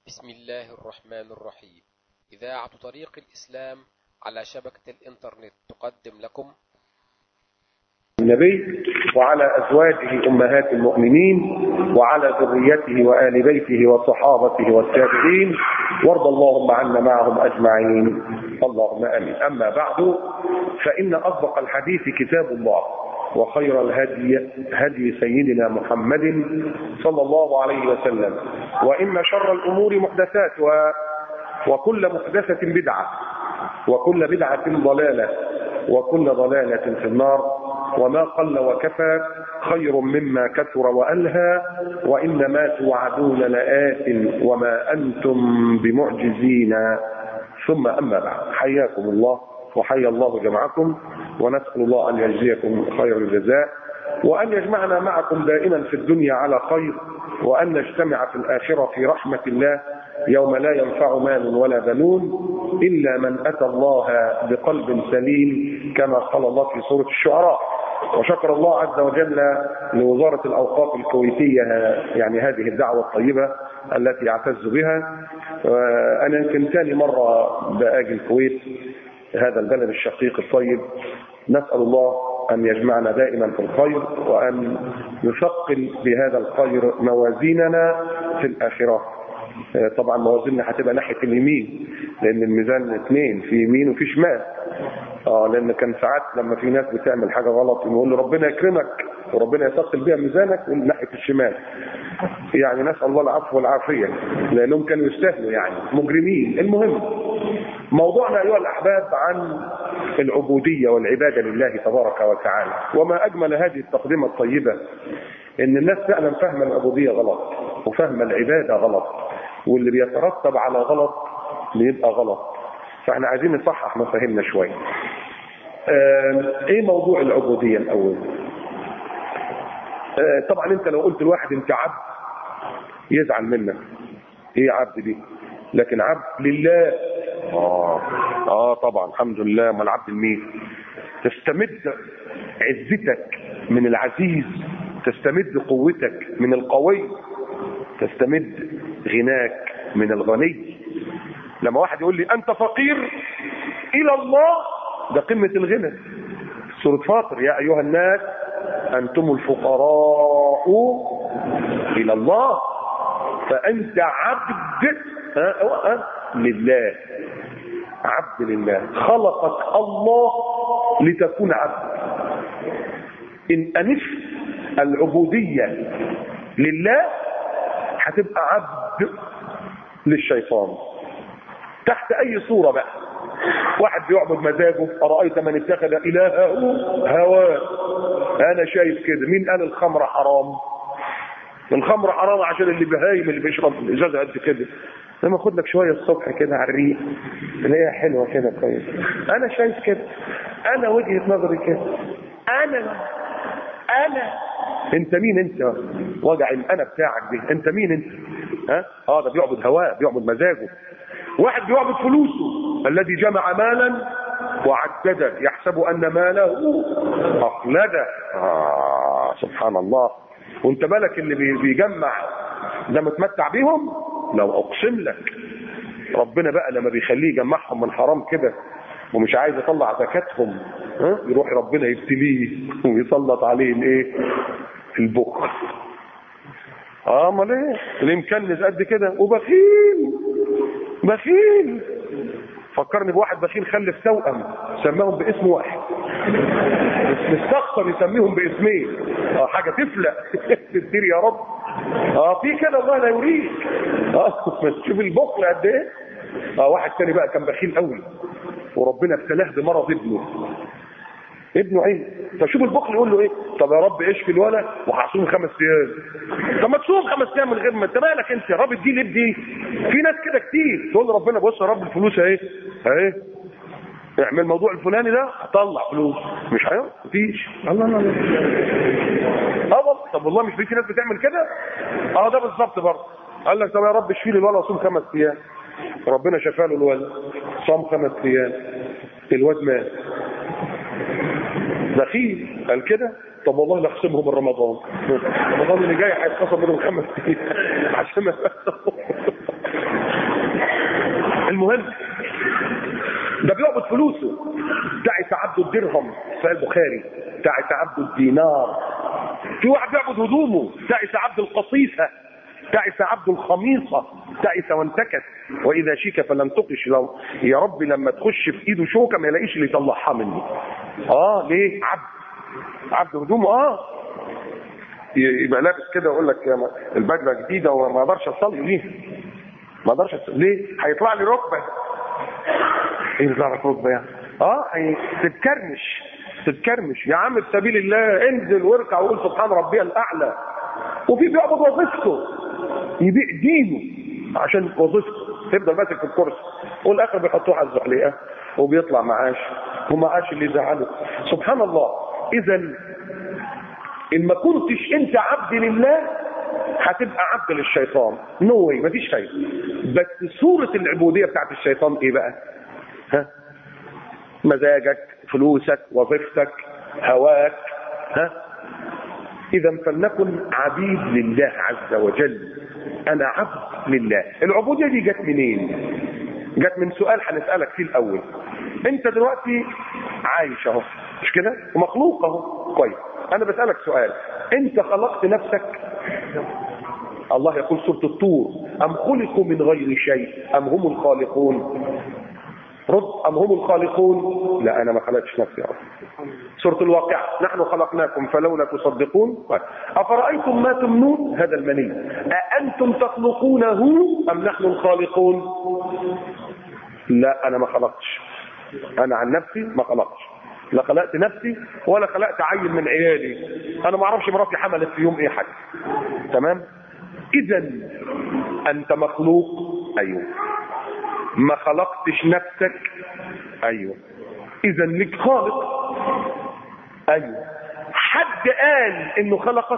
بسم الله الرحمن الرحيم إذاعة طريق الإسلام على شبكة الإنترنت تقدم لكم النبي وعلى أزواجه أمهات المؤمنين وعلى ذريته وآل بيته وصحابته والتابعين وارض اللهم عنا معهم أجمعين اللهم آمين أما بعد فإن أصدق الحديث كتاب الله وخير الهدي هدي سيدنا محمد صلى الله عليه وسلم وإن شر الأمور محدثاتها وكل محدثة بدعة وكل بدعة ضلالة وكل ضلالة في النار وما قل وكفى خير مما كثر وألهى وإنما توعدون لآت وما أنتم بمعجزين ثم أما بعد حياكم الله وحيا الله جمعكم ونسأل الله أن يجزيكم خير الجزاء وأن يجمعنا معكم دائما في الدنيا على خير وأن نجتمع في الآخرة في رحمة الله يوم لا ينفع مال ولا بنون إلا من أتى الله بقلب سليم كما قال الله في سورة الشعراء وشكر الله عز وجل لوزارة الأوقاف الكويتية يعني هذه الدعوة الطيبة التي أعتز بها أنا يمكن ثاني مرة بآجي الكويت هذا البلد الشقيق الطيب نسأل الله أن يجمعنا دائما في الخير وأن يثقل بهذا الخير موازيننا في الآخرة طبعا موازيننا هتبقى ناحية اليمين لأن الميزان اثنين في يمين وفي شمال اه لان كان ساعات لما في ناس بتعمل حاجه غلط يقول له ربنا يكرمك وربنا يثقل بها ميزانك من ناحيه الشمال يعني نسال الله العفو والعافيه لانهم كانوا يستاهلوا يعني مجرمين المهم موضوعنا ايها الاحباب عن العبوديه والعباده لله تبارك وتعالى وما اجمل هذه التقدمه الطيبه ان الناس فعلا فاهمه العبوديه غلط وفاهمه العباده غلط واللي بيترتب على غلط بيبقى غلط فاحنا عايزين نصحح مفاهيمنا شويه. ايه موضوع العبوديه الاول؟ طبعا انت لو قلت لواحد انت عبد يزعل منك. ايه عبد دي؟ لكن عبد لله اه اه طبعا الحمد لله ما العبد لمين؟ تستمد عزتك من العزيز تستمد قوتك من القوي تستمد غناك من الغني لما واحد يقول لي انت فقير الى الله ده قمه الغنى سوره فاطر يا ايها الناس انتم الفقراء الى الله فانت عبد ها ها لله عبد لله خلقك الله لتكون عبد ان انفت العبوديه لله هتبقى عبد للشيطان تحت اي صورة بقى واحد بيعبد مزاجه أرأيت من اتخذ إلهه هواه أنا شايف كده مين قال الخمر حرام الخمر حرام عشان اللي بهايم اللي بيشرب إزازة قد كده لما خد لك شوية الصبح كده على الريق تلاقيها حلوة كده كويس أنا شايف كده أنا وجهة نظري كده أنا أنا انت مين انت وجع الانا بتاعك دي انت مين انت ها اه ده بيعبد هواه بيعبد مزاجه واحد بيعبد فلوسه الذي جمع مالا وعدده يحسب ان ماله اخلده آه سبحان الله وانت بالك اللي بيجمع ده متمتع بيهم لو اقسم لك ربنا بقى لما بيخليه يجمعهم من حرام كده ومش عايز يطلع زكاتهم ها يروح ربنا يبتليه ويسلط عليه الايه البخل اه امال ايه اللي مكنز قد كده وبخيل بخيل فكرني بواحد بخيل خلف توأم سماهم باسم واحد مستخسر يسميهم باسمين اه حاجه تفلق تدير يا رب اه في كده الله لا يريد اه شوف البخل قد ايه اه واحد تاني بقى كان بخيل قوي وربنا ابتلاه بمرض ابنه ابنه ايه فشوف البخل يقول له ايه طب يا رب اشفي الولد وهصوم خمس ايام طب ما تصوم خمس ايام من غير ما انت مالك انت يا رب دي ليه دي في ناس كده كتير تقول ربنا بص يا رب الفلوس اهي اهي اعمل الموضوع الفلاني ده هطلع فلوس مش هيعمل مفيش الله الله اه طب والله مش في ناس بتعمل كده اه ده بالظبط برضه قال لك طب يا رب اشفي لي الولد وصوم خمس ايام ربنا شفى له الولد صام خمس ايام الواد مات بخيل قال كده طب والله نخصمهم من رمضان رمضان اللي جاي هيتخصم منهم خمس ايام عشان ما المهم ده بيعبد فلوسه تعس عبد الدرهم في البخاري تعس عبد الدينار في واحد بيعبد هدومه تعس عبد القصيصه تعس عبد الخميصة تعس وانتكس وإذا شيك فلم تقش لو يا رب لما تخش في إيده شوكة ما يلاقيش اللي يطلعها مني آه ليه عبد عبد هدومه آه يبقى لابس كده ويقول لك يا م- البدله جديده وما اقدرش اصلي ليه؟ ما اقدرش اصلي ليه؟ هيطلع لي ركبه ايه يطلع لك ركبه يعني؟ اه هي تتكرمش تتكرمش يا عم بسبيل الله انزل واركع وقول سبحان ربي الاعلى وفي بيعبد وظيفته يبيع دينه عشان وظيفته تفضل ماسك في الكرسي والاخر بيحطوه على الزحليقه وبيطلع معاش ومعاش اللي يزعله سبحان الله اذا ان ما كنتش انت عبد لله هتبقى عبد للشيطان نو واي مفيش فايده بس صوره العبوديه بتاعت الشيطان ايه بقى ها مزاجك فلوسك وظيفتك هواك ها اذا فلنكن عبيد لله عز وجل انا عبد لله العبوديه دي جت منين جت من سؤال هنسالك فيه الاول انت دلوقتي عايش اهو مش كده ومخلوق اهو كويس انا بسالك سؤال انت خلقت نفسك الله يقول سوره الطور ام خلقوا من غير شيء ام هم الخالقون رد ام هم الخالقون لا انا ما خلقتش نفسي يا رب سورة الواقعة نحن خلقناكم فلولا تصدقون طيب. أفرأيتم ما تمنون هذا المني أأنتم تخلقونه أم نحن الخالقون لا أنا ما خلقتش أنا عن نفسي ما خلقتش لا خلقت نفسي ولا خلقت عيل من عيالي أنا ما أعرفش مراتي حملت في يوم إيه حاجة تمام إذا أنت مخلوق أيوه ما خلقتش نفسك أيوه إذا لك خالق ايوه حد قال انه خلقك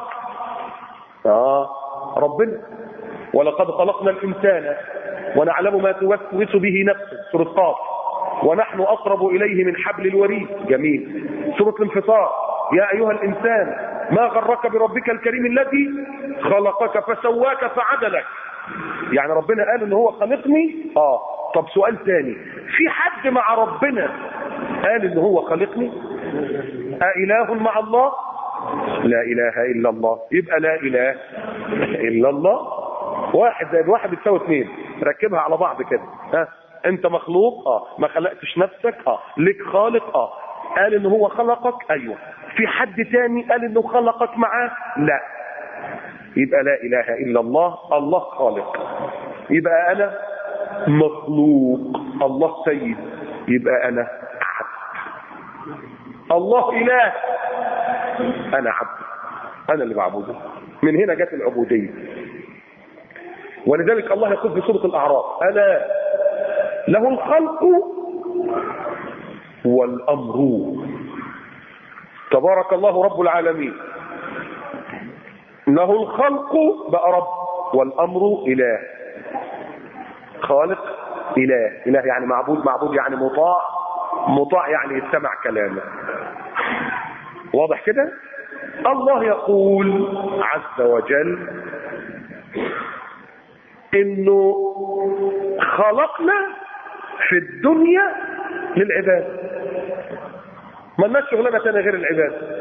اه ربنا ولقد خلقنا الانسان ونعلم ما توسوس به نفسه سوره قاف ونحن اقرب اليه من حبل الوريد جميل سوره الانفطار يا ايها الانسان ما غرك بربك الكريم الذي خلقك فسواك فعدلك يعني ربنا قال ان هو خلقني اه طب سؤال تاني في حد مع ربنا قال ان هو خلقني أإله مع الله لا إله إلا الله يبقى لا إله إلا الله واحد زائد واحد بتساوي اثنين ركبها على بعض كده ها انت مخلوق اه ما خلقتش نفسك اه لك خالق اه قال ان هو خلقك ايوه في حد تاني قال انه خلقك معاه لا يبقى لا اله الا الله الله خالق يبقى انا مخلوق الله سيد يبقى انا الله اله انا عبد انا اللي بعبده من هنا جت العبوديه ولذلك الله يقول في سوره الاعراف الا له الخلق والامر تبارك الله رب العالمين له الخلق بقى رب والامر اله خالق اله اله يعني معبود معبود يعني مطاع مطاع يعني يستمع كلامه واضح كده الله يقول عز وجل انه خلقنا في الدنيا للعباد ما لناش شغلانه ثانيه غير العباد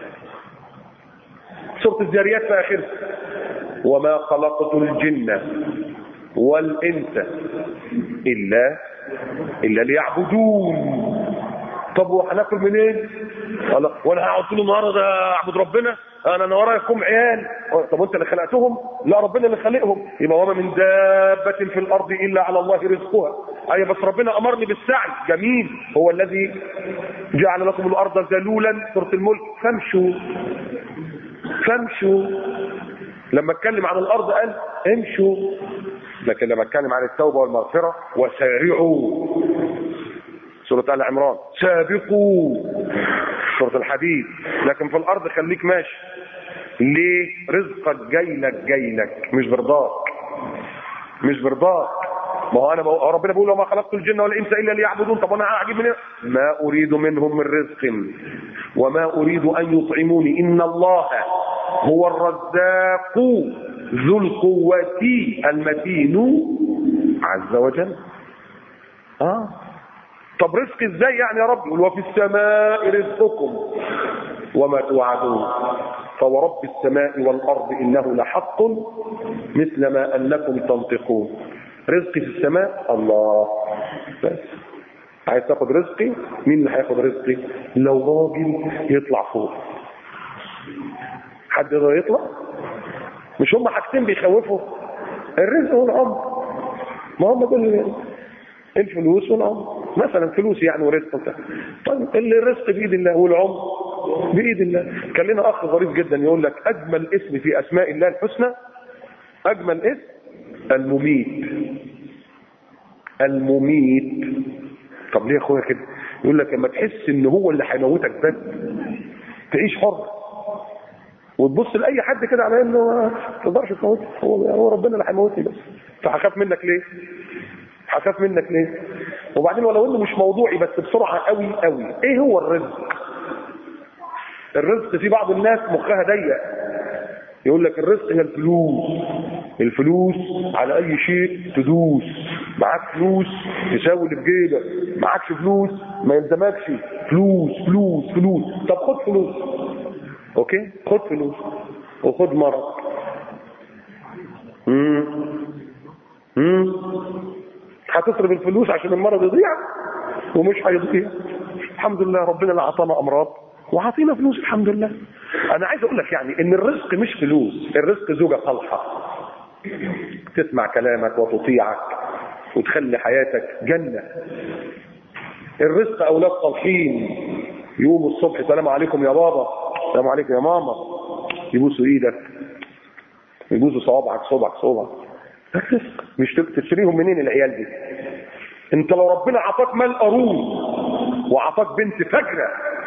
سوره الذاريات في اخرها وما خلقت الجن والانس الا الا ليعبدون طب وهناكل منين؟ ولا وانا هقعد طول النهار اعبد ربنا انا انا ورايا كم عيال طب وانت اللي خلقتهم؟ لا ربنا اللي خلقهم يبقى وما من دابة في الارض الا على الله رزقها ايوه بس ربنا امرني بالسعي جميل هو الذي جعل لكم الارض ذلولا سوره الملك فامشوا فامشوا لما اتكلم عن الارض قال امشوا لكن لما اتكلم عن التوبه والمغفره وسارعوا سورة آل عمران سابقوا سورة الحديد لكن في الأرض خليك ماشي ليه رزقك جاي لك جاي لك مش برضاك مش برضاك ما هو انا بقول ربنا بيقول وما خلقت الجن والانس الا ليعبدون طب انا هجيب من ما اريد منهم من رزق وما اريد ان يطعموني ان الله هو الرزاق ذو القوة المتين عز وجل اه طب رزق ازاي يعني يا رب يقول وفي السماء رزقكم وما توعدون فورب السماء والارض انه لحق مثل ما انكم تنطقون رزقي في السماء الله بس عايز تاخد رزقي مين اللي هياخد رزقي لو راجل يطلع فوق حد يقدر يطلع مش هم حاجتين بيخوفوا الرزق والعمر ما هم دول الفلوس والعمر مثلا فلوس يعني ورزق انت طيب اللي الرزق بايد الله والعمر بايد الله كان لنا اخ ظريف جدا يقول لك اجمل اسم في اسماء الله الحسنى اجمل اسم المميت المميت طب ليه يا اخويا كده يقول لك لما تحس ان هو اللي هيموتك بس تعيش حر وتبص لاي حد كده على انه ما تقدرش تموته هو هو ربنا اللي هيموتني بس فهخاف منك ليه؟ هخاف منك ليه؟ وبعدين ولو انه مش موضوعي بس بسرعه قوي قوي ايه هو الرزق؟ الرزق في بعض الناس مخها ضيق يقول لك الرزق هي الفلوس الفلوس على اي شيء تدوس معاك فلوس تساوي اللي في جيبك معاكش فلوس ما يلزمكش فلوس فلوس فلوس طب خد فلوس اوكي خد فلوس وخد مرض امم امم هتصرف الفلوس عشان المرض يضيع ومش هيضيع الحمد لله ربنا اللي اعطانا امراض وعطينا فلوس الحمد لله انا عايز اقول لك يعني ان الرزق مش فلوس الرزق زوجة صالحة تسمع كلامك وتطيعك وتخلي حياتك جنة الرزق اولاد صالحين يقوموا الصبح سلام عليكم يا بابا سلام عليكم يا ماما يبوسوا ايدك يبوسوا صوابعك صوبعك صوبعك الرزق مش تشتريهم منين العيال دي انت لو ربنا عطاك مال قارون وعطاك بنت فجره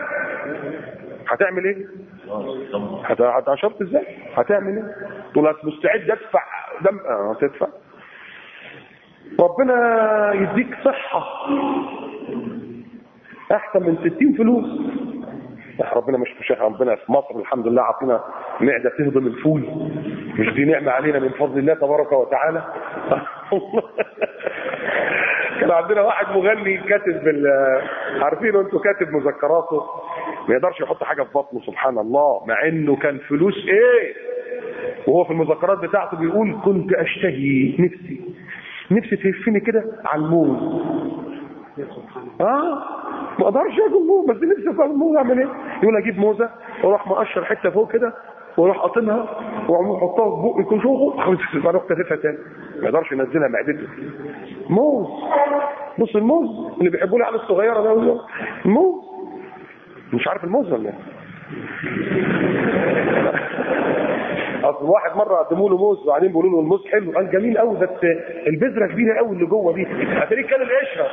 هتعمل ايه هت- هتعشرت ازاي هتعمل ايه تقول أنا مستعد ادفع دم اه هتدفع ربنا يديك صحة احسن من 60 فلوس يا ربنا مش مش ربنا في مصر الحمد لله عطينا معده تهضم الفول مش دي نعمه علينا من فضل الله تبارك وتعالى كان عندنا واحد مغني كاتب بال عارفين انتوا كاتب مذكراته ما يقدرش يحط حاجه في بطنه سبحان الله مع انه كان فلوس ايه وهو في المذكرات بتاعته بيقول كنت اشتهي نفسي نفسي تهفني كده على الموز اه ما اقدرش اكل موز بس نفسي اكل موز اعمل ايه يقول اجيب موزه واروح مقشر حته فوق كده واروح قاطمها واعمل احطها في بقي كل شوفه اروح كاتفها تاني ما يقدرش ينزلها معدته موز بص الموز اللي بيحبوه العيال الصغيره ده والله. الموز مش عارف الموز ولا ايه اصل واحد مره قدموا له موز وبعدين بيقولوا له الموز حلو قال جميل قوي بس البذره كبيره قوي اللي جوه دي هتلاقيه كان القشره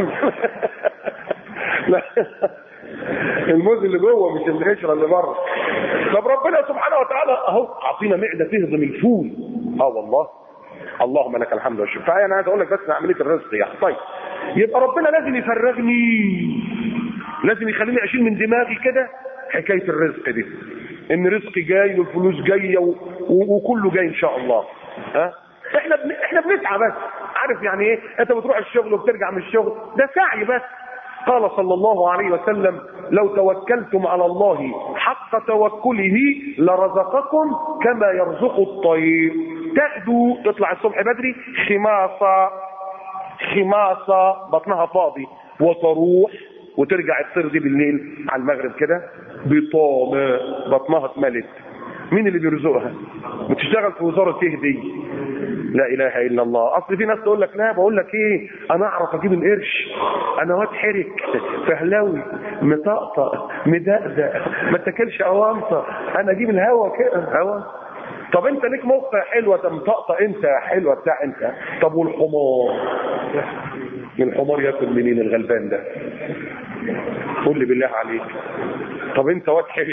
لا الموز اللي جوه مش القشره اللي بره طب ربنا سبحانه وتعالى اهو اعطينا معده تهضم الفول اه والله اللهم لك الحمد والشكر فانا عايز اقول لك بس عمليه الرزق يعني طيب يبقى ربنا لازم يفرغني لازم يخليني اشيل من دماغي كده حكايه الرزق دي ان رزقي جاي والفلوس جايه و... و... وكله جاي ان شاء الله ها احنا بن... احنا بنسعى بس عارف يعني ايه انت بتروح الشغل وبترجع من الشغل ده سعي بس قال صلى الله عليه وسلم لو توكلتم على الله حق توكله لرزقكم كما يرزق الطير تغدو تطلع الصبح بدري خماصة خماصة بطنها فاضي وتروح وترجع الطير دي بالليل على المغرب كده بطامة بطنها اتملت مين اللي بيرزقها بتشتغل في وزارة تهدي لا اله الا الله اصل في ناس تقول لك لا بقول لك ايه انا اعرف اجيب القرش انا واد حرك فهلاوي مطقطق مدقدق ما تاكلش اوامطه انا اجيب الهوا كده هوا طب انت ليك مخ حلوه مطقطق انت حلوه بتاع انت طب والحمار الحمار ياكل منين الغلبان ده قول لي بالله عليك طب انت واد حرك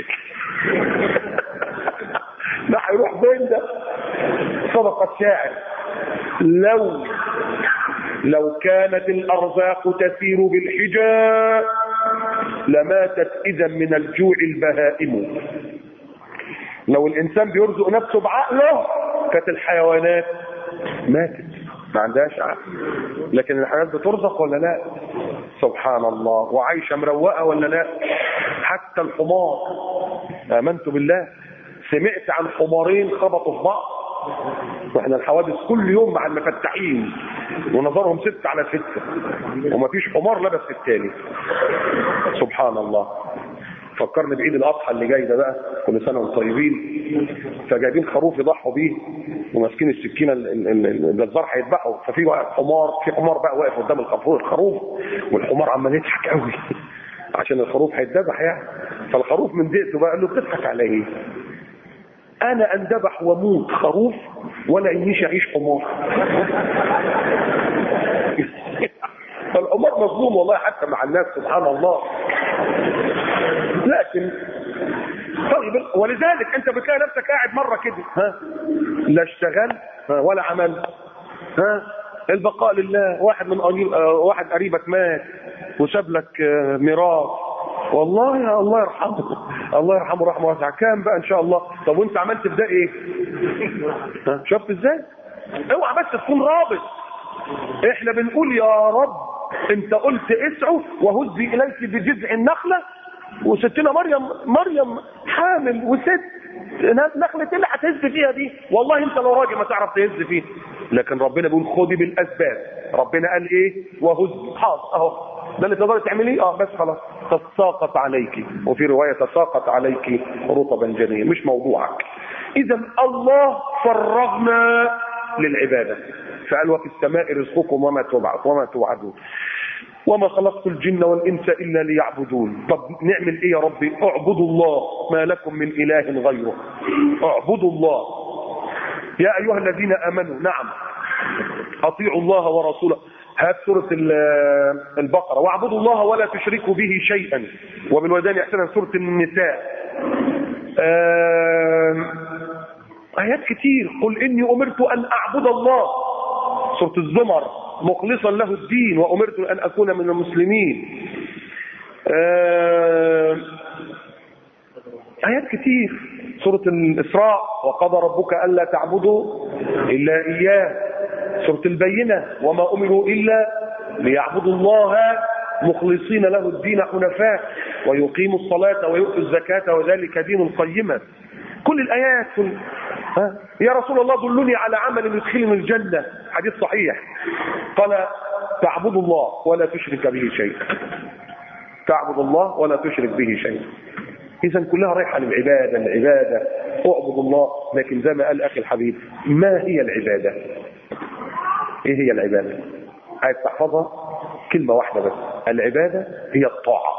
ده هيروح فين ده صدقة شاعر لو لو كانت الأرزاق تسير بالحجاب لماتت إذا من الجوع البهائم لو الإنسان بيرزق نفسه بعقله كانت الحيوانات ماتت ما عندهاش عقل لكن الحيوانات بترزق ولا لا سبحان الله وعايشه مروقه ولا لا حتى الحمار امنت بالله سمعت عن حمارين خبطوا في بعض واحنا الحوادث كل يوم مع المفتحين ونظرهم ستة على ستة ومفيش حمار لبس في التاني سبحان الله فكرني بعيد الاضحى اللي جاي ده بقى كل سنه وانتم طيبين فجايبين خروف يضحوا بيه وماسكين السكينه ال- ال- ال- الجزار هيذبحوا ففي واحد حمار في حمار بقى واقف قدام الخروف الخروف والحمار عمال يضحك قوي عشان الخروف هيتذبح يعني فالخروف من دقته بقى قال له بتضحك على ايه؟ انا اندبح واموت خروف ولا انيش اعيش حمار فالحمار مظلوم والله حتى مع الناس سبحان الله لكن طيب ولذلك انت بتلاقي نفسك قاعد مره كده ها لا اشتغل ها ولا عمل ها البقاء لله واحد من قريب آه، واحد قريبك مات وساب لك آه، ميراث والله يا الله يرحمه الله يرحمه رحمه واسعه كام بقى ان شاء الله طب وانت عملت في ده ايه ها شفت ازاي اوعى بس تكون رابط احنا بنقول يا رب انت قلت اسعوا وهزي اليك بجذع النخله وستنا مريم مريم حامل وست نخلة اللي هتهز فيها دي والله انت لو راجل ما تعرف تهز فيها لكن ربنا بيقول خدي بالاسباب ربنا قال ايه وهز حاضر اهو ده اللي تقدري تعمليه اه بس خلاص تساقط عليك وفي روايه تساقط عليك رطبا جنيا مش موضوعك اذا الله فرغنا للعباده فقال وفي السماء رزقكم وما توعد وما توعدون وما خلقت الجن والانس الا ليعبدون طب نعمل ايه يا ربي اعبدوا الله ما لكم من اله غيره اعبدوا الله يا ايها الذين امنوا نعم اطيعوا الله ورسوله هات سورة ال- البقرة واعبدوا الله ولا تشركوا به شيئا وبالوالدين احسانا سورة النساء آم، آيات كتير قل إني أمرت أن أعبد الله سورة الزمر مخلصا له الدين وأمرت أن أكون من المسلمين آم، آيات كتير سورة الإسراء وقضى ربك ألا تعبدوا إلا إياه سورة البينة وما أمروا إلا ليعبدوا الله مخلصين له الدين حنفاء ويقيموا الصلاة ويؤتوا الزكاة وذلك دين القيمة كل الآيات كل ها؟ يا رسول الله دلني على عمل يدخلني الجنة حديث صحيح قال تعبد الله ولا تشرك به شيء تعبد الله ولا تشرك به شيء اذا كلها رايحه للعباده العباده اعبد الله لكن زي ما قال اخي الحبيب ما هي العباده ايه هي العباده عايز تحفظها كلمه واحده بس العباده هي الطاعه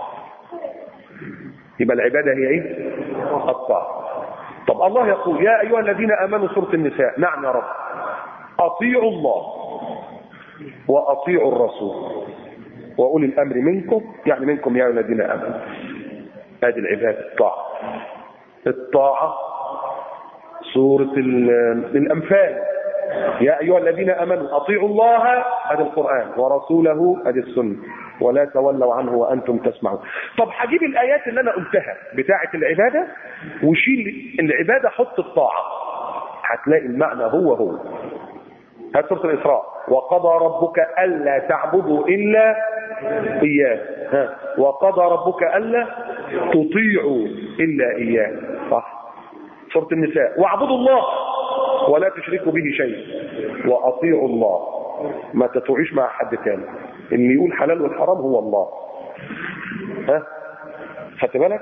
يبقى العباده هي ايه الطاعه طب الله يقول يا ايها الذين امنوا سوره النساء نعم يا رب اطيعوا الله واطيعوا الرسول واولي الامر منكم يعني منكم يا ايها الذين امنوا هذه العباده الطاعه الطاعه سوره ال- الانفال يا ايها الذين امنوا اطيعوا الله هذا القران ورسوله هذه السنه ولا تولوا عنه وانتم تسمعون طب هجيب الايات اللي انا قلتها بتاعه العباده وشيل العباده حط الطاعه هتلاقي المعنى هو هو هات سوره الاسراء وقضى ربك الا تعبدوا الا اياه ها وقضى ربك الا تطيعوا الا اياه صح سوره النساء واعبدوا الله ولا تشركوا به شيء واطيعوا الله ما تطيعوش مع حد تاني اللي يقول حلال والحرام هو الله ها خدت بالك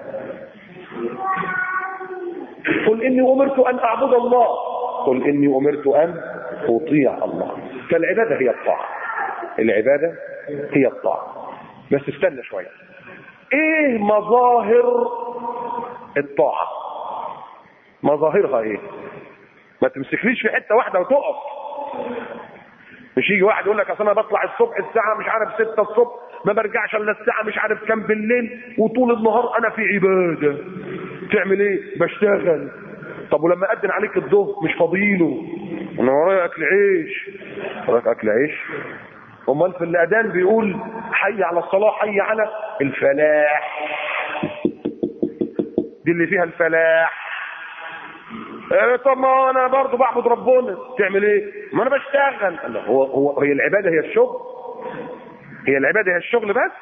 قل اني امرت ان اعبد الله قل اني امرت ان اطيع الله فالعباده هي الطاعه العباده هي الطاعه بس استنى شويه ايه مظاهر الطاعه مظاهرها ايه ما تمسكليش في حته واحده وتقف مش يجي واحد يقول لك اصل انا بطلع الصبح الساعه مش عارف 6 الصبح ما برجعش الا الساعه مش عارف كام بالليل وطول النهار انا في عباده تعمل ايه بشتغل طب ولما اذن عليك الظهر مش فاضيله انا ورايا اكل عيش وراك اكل عيش امال في الاذان بيقول حي على الصلاه حي على الفلاح دي اللي فيها الفلاح إيه طب ما انا برضه بعبد ربنا تعمل ايه ما انا بشتغل قال له هو هو هي العباده هي الشغل هي العباده هي الشغل بس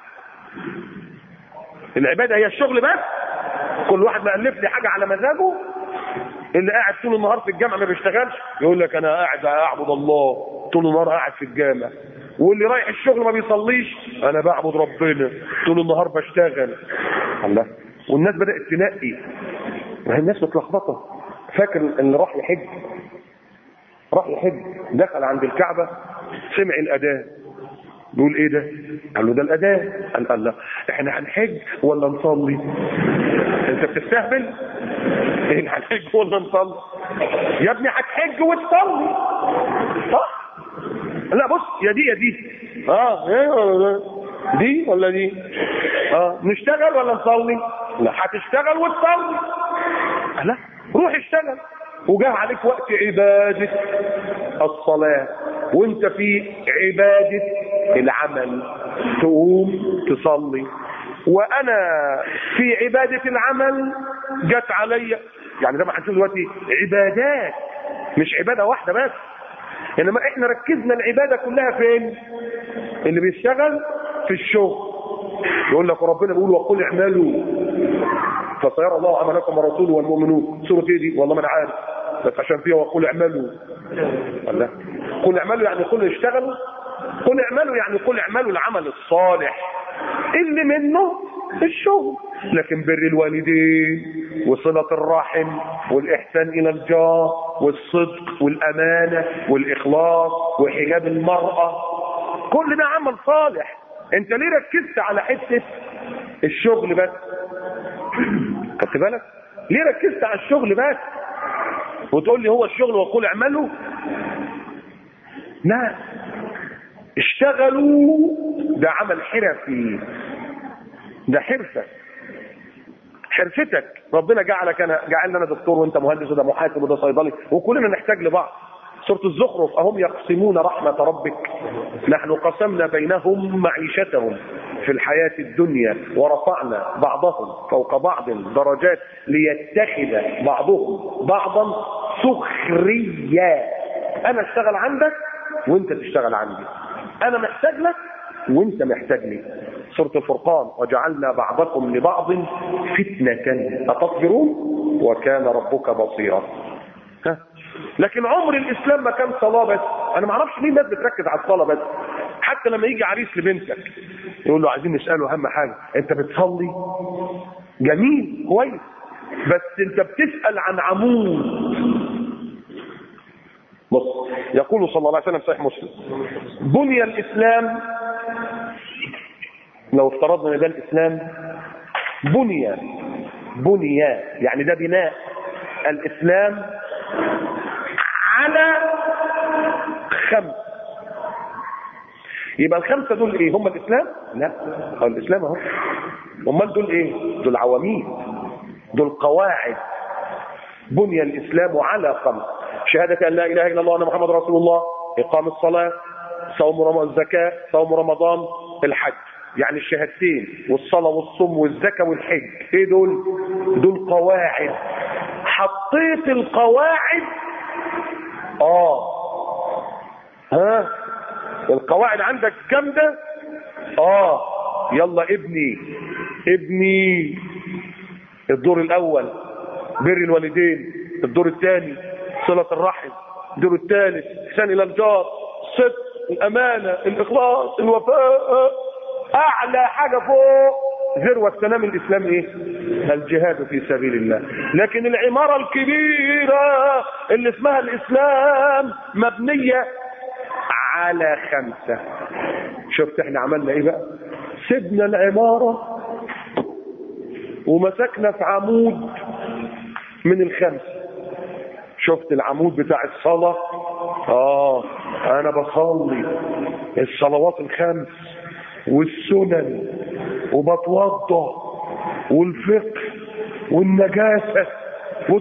العباده هي الشغل بس كل واحد مألف لي حاجه على مزاجه اللي قاعد طول النهار في الجامعه ما بيشتغلش يقول لك انا قاعد اعبد الله طول النهار قاعد في الجامع واللي رايح الشغل ما بيصليش انا بعبد ربنا طول النهار بشتغل الله والناس بدات تنقي ما هي الناس متلخبطه فاكر اللي راح يحج راح يحج دخل عند الكعبه سمع الاذان بيقول ايه ده قال له ده الاذان قال قال لا احنا هنحج ولا نصلي انت بتستهبل احنا هنحج ولا نصلي يا ابني هتحج وتصلي صح لا بص يا دي يا دي اه ايه ولا ده؟ دي ولا دي اه نشتغل ولا نصلي لا هتشتغل وتصلي لا روح اشتغل وجاه عليك وقت عبادة الصلاة وانت في عبادة العمل تقوم تصلي وانا في عبادة العمل جت عليا يعني زي ما هنشوف دلوقتي عبادات مش عبادة واحدة بس انما احنا ركزنا العبادة كلها فين اللي بيشتغل في الشغل يقول لك ربنا بيقول وقل اعملوا فسيرى الله عملكم ورسوله والمؤمنون سورة ايه دي والله ما انا عارف بس عشان فيها وقل اعملوا الله قل اعملوا يعني قل اشتغلوا قل اعملوا يعني قل اعملوا العمل الصالح اللي منه الشغل لكن بر الوالدين وصلة الرحم والإحسان إلى الجار والصدق والأمانة والإخلاص وحجاب المرأة كل ده عمل صالح انت ليه ركزت على حتة الشغل بس خدت بالك ليه ركزت على الشغل بس وتقول لي هو الشغل وقول اعملوا لا اشتغلوا ده عمل حرفي ده حرفة حرفتك ربنا جعلك انا جعلنا انا دكتور وانت مهندس وده محاسب وده صيدلي وكلنا نحتاج لبعض سورة الزخرف أهم يقسمون رحمة ربك نحن قسمنا بينهم معيشتهم في الحياة الدنيا ورفعنا بعضهم فوق بعض درجات ليتخذ بعضهم بعضا سخريا أنا اشتغل عندك وانت تشتغل عندي أنا محتاج لك وانت محتاج لي سورة الفرقان وجعلنا بعضكم لبعض فتنة أتصبرون وكان ربك بصيرا ها لكن عمر الاسلام ما كان صلاه بس انا ما اعرفش ليه الناس بتركز على الصلاه بس حتى لما يجي عريس لبنتك يقول له عايزين نساله اهم حاجه انت بتصلي جميل كويس بس انت بتسال عن عمود بص يقول صلى الله عليه وسلم صحيح مسلم بني الاسلام لو افترضنا ان ده الاسلام بني بني يعني ده بناء الاسلام على خمس يبقى الخمسه دول ايه هم الاسلام لا هو الاسلام اهو امال دول ايه دول عواميد دول قواعد بني الاسلام على خمس شهاده ان لا اله الا الله وان محمد رسول الله اقام الصلاه صوم رمضان الزكاه صوم رمضان الحج يعني الشهادتين والصلاه والصوم والزكاه والحج ايه دول دول قواعد حطيت القواعد اه ها القواعد عندك جامدة اه يلا ابني ابني الدور الاول بر الوالدين الدور الثاني صلة الرحم الدور الثالث احسان الى الجار الصدق الامانة الاخلاص الوفاء اعلى حاجة فوق ذروة سنام الإسلام إيه؟ الجهاد في سبيل الله لكن العمارة الكبيرة اللي اسمها الإسلام مبنية على خمسة شفت احنا عملنا ايه بقى سيبنا العمارة ومسكنا في عمود من الخمس شفت العمود بتاع الصلاة اه انا بصلي الصلوات الخمس والسنن وبتوضى والفقه والنجاسة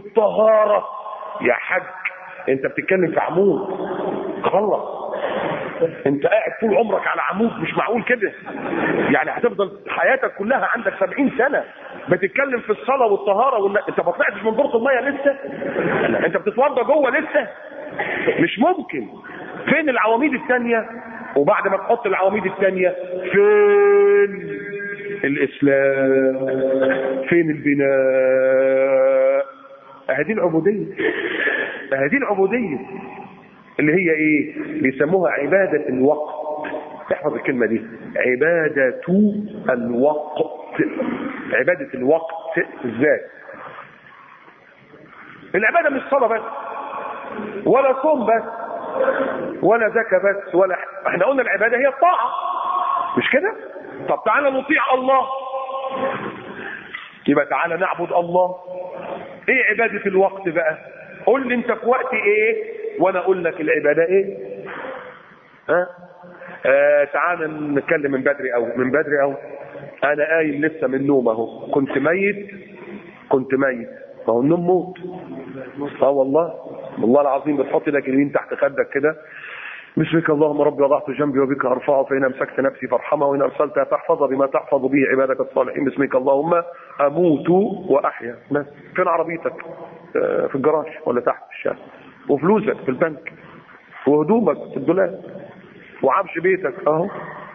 والطهارة يا حاج انت بتتكلم في عمود خلص انت قاعد طول عمرك على عمود مش معقول كده يعني هتفضل حياتك كلها عندك سبعين سنة بتتكلم في الصلاة والطهارة والن... انت ما طلعتش من دورة المية لسه انت بتتوضى جوه لسه مش ممكن فين العواميد الثانية وبعد ما تحط العواميد الثانية فين الاسلام فين البناء هذه العبودية هذه العبودية اللي هي ايه بيسموها عبادة الوقت احفظ الكلمة دي عبادة الوقت عبادة الوقت ازاي العبادة مش صلاة بس ولا صوم بس ولا زكاة بس ولا احنا قلنا العبادة هي الطاعة مش كده طب تعالى نطيع الله يبقى تعالى نعبد الله ايه عبادة الوقت بقى قول لي انت في وقت ايه وانا اقول لك العبادة ايه ها آه تعالى نتكلم من بدري او من بدري او انا قايم لسه من النوم اهو كنت ميت كنت ميت ما هو النوم موت اه والله والله العظيم بتحط ايدك اليمين تحت خدك كده باسمك اللهم ربي وضعت جنبي وبك ارفعه فان امسكت نفسي فارحمها وان ارسلتها فاحفظها بما تحفظ به عبادك الصالحين باسمك اللهم اموت واحيا بس فين عربيتك آه في الجراج ولا تحت في الشارع وفلوسك في البنك وهدومك في الدولاب وعفش بيتك اهو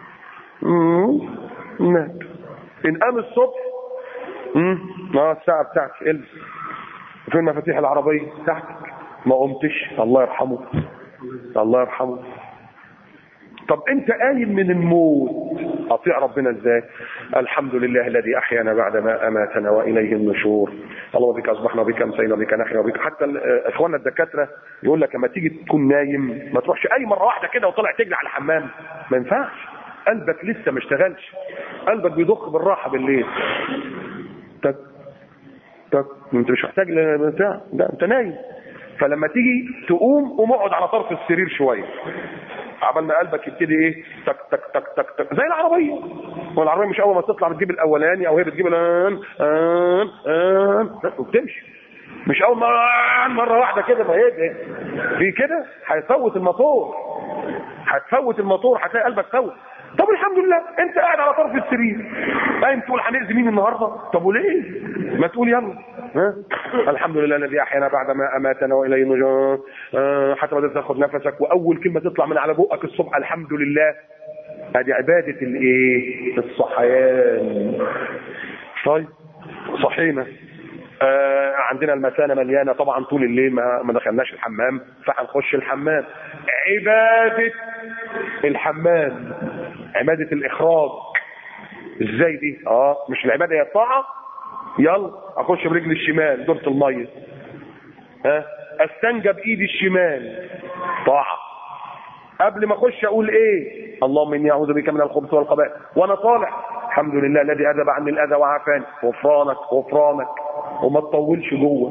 مات ان قام الصبح امم اه الساعه بتاعتي البس فين مفاتيح العربيه تحتك ما قمتش الله يرحمه الله يرحمه طب انت قايم من الموت اطيع ربنا ازاي الحمد لله الذي احيانا بعدما اماتنا واليه النشور اللهم بك اصبحنا وبك امسينا وبك نحيا وبك حتى اخواننا الدكاتره يقول لك لما تيجي تكون نايم ما تروحش اي مره واحده كده وطلع تجري على الحمام ما ينفعش قلبك لسه ما اشتغلش قلبك بيضخ بالراحه بالليل تك تك انت مش محتاج بتاع لا انت نايم فلما تيجي تقوم قوم اقعد على طرف السرير شويه عبال ما قلبك يبتدي ايه تك تك تك تك تك زي العربيه هو العربيه مش اول ما تطلع بتجيب الاولاني او هي بتجيب الان ان ان وبتمشي مش اول مره مره واحده كده ما هي ده في كده هيفوت الموتور هتفوت الموتور هتلاقي قلبك فوت طب الحمد لله انت قاعد على طرف السرير قايم تقول هنأذي مين النهارده طب وليه ما تقول يلا ها الحمد لله الذي احيانا بعد ما اماتنا واليه النجاه آه حتى ما تاخد نفسك واول كلمه تطلع من على بقك الصبح الحمد لله ادي عباده الايه الصحيان طيب صحينا آه عندنا المثانة مليانة طبعا طول الليل ما, ما دخلناش الحمام فهنخش الحمام عبادة الحمام عبادة الإخراج ازاي دي اه مش العبادة هي الطاعة يلا اخش برجل الشمال دورة المية ها استنجى بايدي الشمال طاعة قبل ما اخش اقول ايه اللهم اني اعوذ بك من الخبث والخبائث وانا طالع الحمد لله الذي اذهب عني الاذى وعافاني غفرانك غفرانك وما تطولش جوه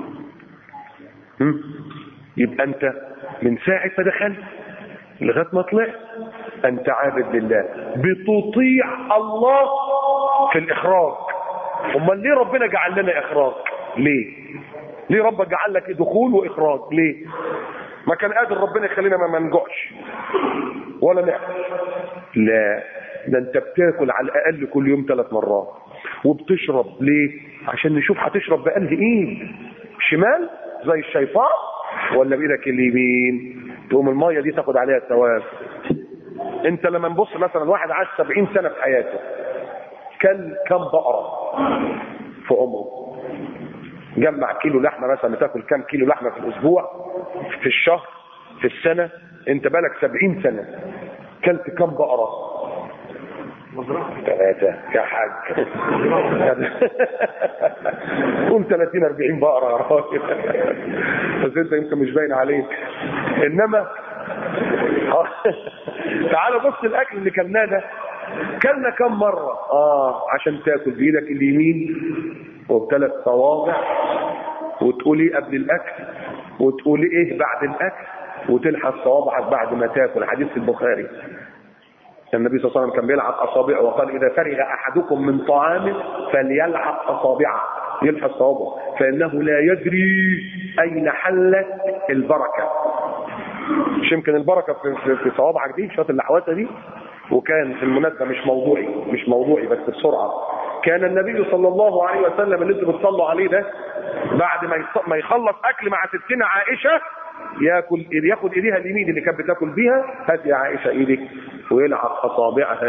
يبقى انت من ساعة ما دخلت لغايه ما طلعت انت عابد لله بتطيع الله في الاخراج امال ليه ربنا جعل لنا اخراج ليه ليه ربك جعل لك دخول واخراج ليه ما كان قادر ربنا يخلينا ما منجوعش ولا نعمل لا ده انت بتاكل على الاقل كل يوم ثلاث مرات وبتشرب ليه عشان نشوف هتشرب بقلب ايه شمال زي الشيطان ولا بايدك اليمين تقوم الميه دي تاخد عليها الثواب انت لما نبص مثلا واحد عاش 70 سنه في حياته كل كم بقره في عمره جمع كيلو لحمه مثلا بتاكل كم كيلو لحمه في الاسبوع في الشهر في السنه انت بالك 70 سنه كلت كم بقره ثلاثة يا حاج قول 30 40 بقرة يا راجل بس انت يمكن مش باين عليك انما تعال بص الاكل اللي كلناه ده كلنا كم مرة اه عشان تاكل بايدك اليمين وبثلاث صوابع وتقولي قبل الاكل وتقولي ايه بعد الاكل وتلحس صوابعك بعد ما تاكل حديث البخاري النبي صلى الله عليه وسلم كان بيلعب اصابعه وقال اذا فرغ احدكم من طعامه فليلعب اصابعه يلحس صوابعه فانه لا يدري اين حلت البركه مش يمكن البركه في, في, في صوابعك دي شويه اللحوسه دي وكان في المناسبه مش موضوعي مش موضوعي بس بسرعه كان النبي صلى الله عليه وسلم اللي انتوا بتصلوا عليه ده بعد ما يص- ما يخلص اكل مع ستنا عائشه ياكل ياخد ايديها اليمين اللي كانت بتاكل بيها هات يا عائشه ايدك ويلعب اصابعها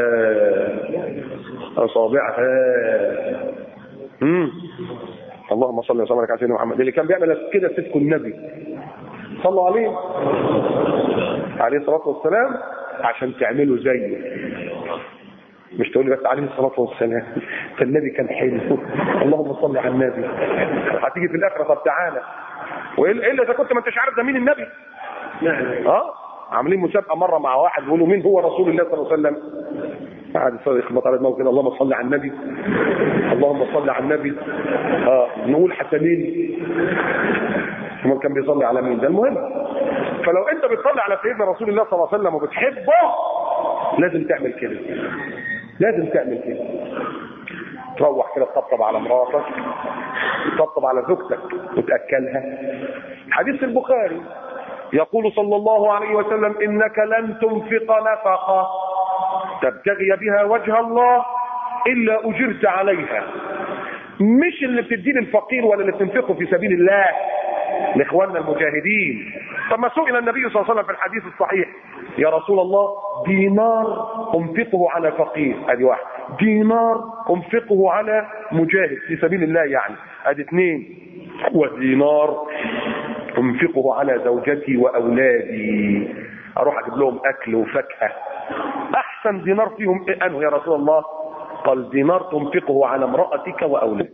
اصابعها امم اللهم صل وسلم على سيدنا محمد اللي كان بيعمل كده سيدكم النبي صلوا عليه عليه الصلاه والسلام عشان تعملوا زيه مش تقول لي بس عليه الصلاه والسلام فالنبي كان حلو اللهم صل على النبي هتيجي في الاخره طب تعالى والا إلا اذا كنت ما انتش عارف ده مين النبي اه عاملين مسابقه مره مع واحد بيقولوا مين هو رسول الله صلى الله عليه وسلم قاعد يخبط على دماغه كده اللهم صل على النبي اللهم صل على النبي اه نقول حسنين هو كان بيصلي على مين ده المهم فلو انت بتصلي على سيدنا رسول الله صلى الله عليه وسلم وبتحبه لازم تعمل كده لازم تعمل كده تروح كده تطبطب على مراتك تطبطب على زوجتك وتاكلها حديث البخاري يقول صلى الله عليه وسلم انك لن تنفق نفقه تبتغي بها وجه الله الا اجرت عليها مش اللي بتديه للفقير ولا اللي بتنفقه في سبيل الله لاخواننا المجاهدين طب ما سئل النبي صلى الله عليه وسلم في الحديث الصحيح يا رسول الله دينار انفقه على فقير ادي واحد دينار انفقه على مجاهد في سبيل الله يعني ادي اثنين ودينار انفقه على زوجتي واولادي اروح اجيب لهم اكل وفاكهه احسن دينار فيهم إيه انه يا رسول الله قال دينار تنفقه على امرأتك واولادك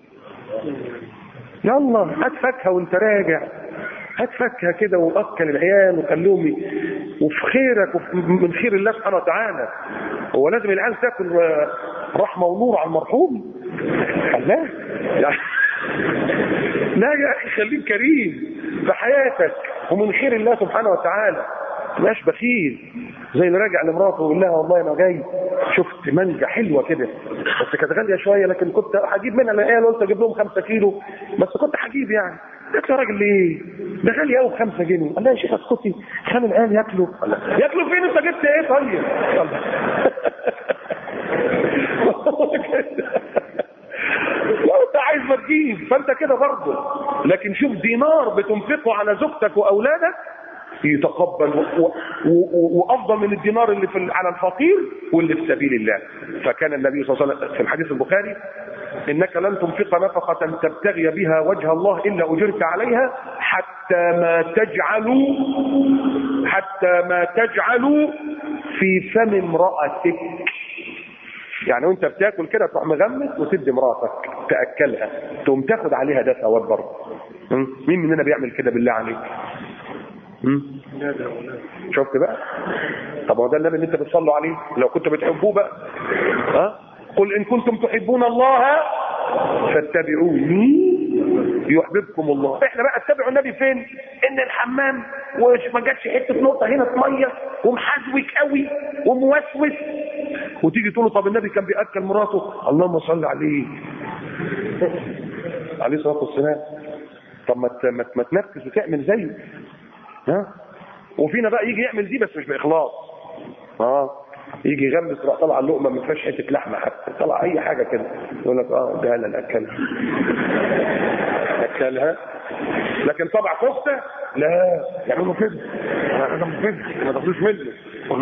يلا هات فاكهه وانت راجع هات فاكهه كده واكل العيال وخليهم ي- وفي خيرك وفي من خير الله سبحانه وتعالى هو لازم العيال تاكل آه، رحمه ونور على المرحوم قال لا يعني لا يا اخي خليك كريم في حياتك ومن خير الله سبحانه وتعالى ما تبقاش بخيل زي اللي راجع لمراته ويقول لها والله انا جاي شفت مانجا حلوه كده بس كانت غاليه شويه لكن كنت هجيب منها العيال قلت اجيب لهم 5 كيلو بس كنت هجيب يعني قلت له يا راجل ليه؟ ده غالي قوي ب 5 جنيه قال لها يا شيخ اسكتي خلي العيال ياكلوا قال لها، ياكلوا فين انت جبت ايه طيب؟ لو انت عايز ما تجيب فانت كده برضه لكن شوف دينار بتنفقه على زوجتك واولادك يتقبل و- و- و- وافضل من الدينار اللي في على الفقير واللي في سبيل الله فكان النبي صلى الله عليه وسلم في الحديث البخاري انك لن تنفق نفقه تبتغي بها وجه الله الا اجرت عليها حتى ما تجعل حتى ما تجعل في فم امراتك يعني وانت بتاكل كده تروح مغمس وتدي مراتك تاكلها تقوم تاخد عليها ده ثواب برضه م? مين مننا بيعمل كده بالله عليك م? شفت بقى طب هو ده النبي اللي انت بتصلوا عليه لو كنتوا بتحبوه بقى ها قل ان كنتم تحبون الله فاتبعوني يحببكم الله احنا بقى اتبعوا النبي فين ان الحمام وما جاتش حته نقطه هنا في ميه ومحزوك قوي وموسوس وتيجي تقول له طب النبي كان بياكل مراته اللهم صل عليه عليه الصلاه والسلام طب ما ت- ما ت- ما تنفذ وتعمل زيه ها وفينا بقى يجي يعمل دي بس مش باخلاص اه يجي يغمس تروح طلع اللقمه ما فيهاش حته لحمه حتى طلع اي حاجه كده يقول لك اه ده انا اللي اكلها اكلها لكن طبع كفته لا يعملوا كده يعملوا كده ما تاخدوش منه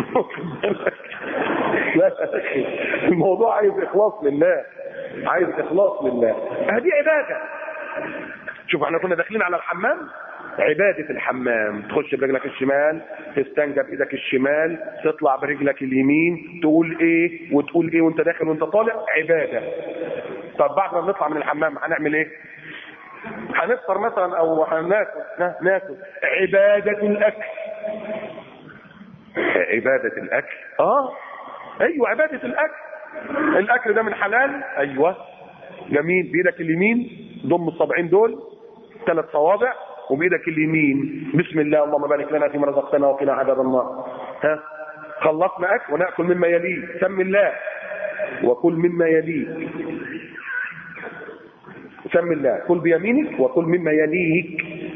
لا يا اخي الموضوع عايز اخلاص لله عايز اخلاص لله هذه عباده شوف احنا كنا داخلين على الحمام عبادة الحمام تخش برجلك الشمال تستنجى بايدك الشمال تطلع برجلك اليمين تقول ايه وتقول ايه وانت داخل وانت طالع عبادة طب بعد ما نطلع من الحمام هنعمل ايه هنفطر مثلا او هناكل نا- ناكل عبادة الاكل عبادة الاكل اه ايوه عبادة الاكل الاكل ده من حلال ايوه جميل بايدك اليمين ضم الصابعين دول ثلاث صوابع وبايدك اليمين بسم الله اللهم بارك لنا فيما رزقتنا وقنا عذاب النار ها خلصنا اكل وناكل مما يليه سم الله وكل مما يليك سم الله كل بيمينك وكل مما يليك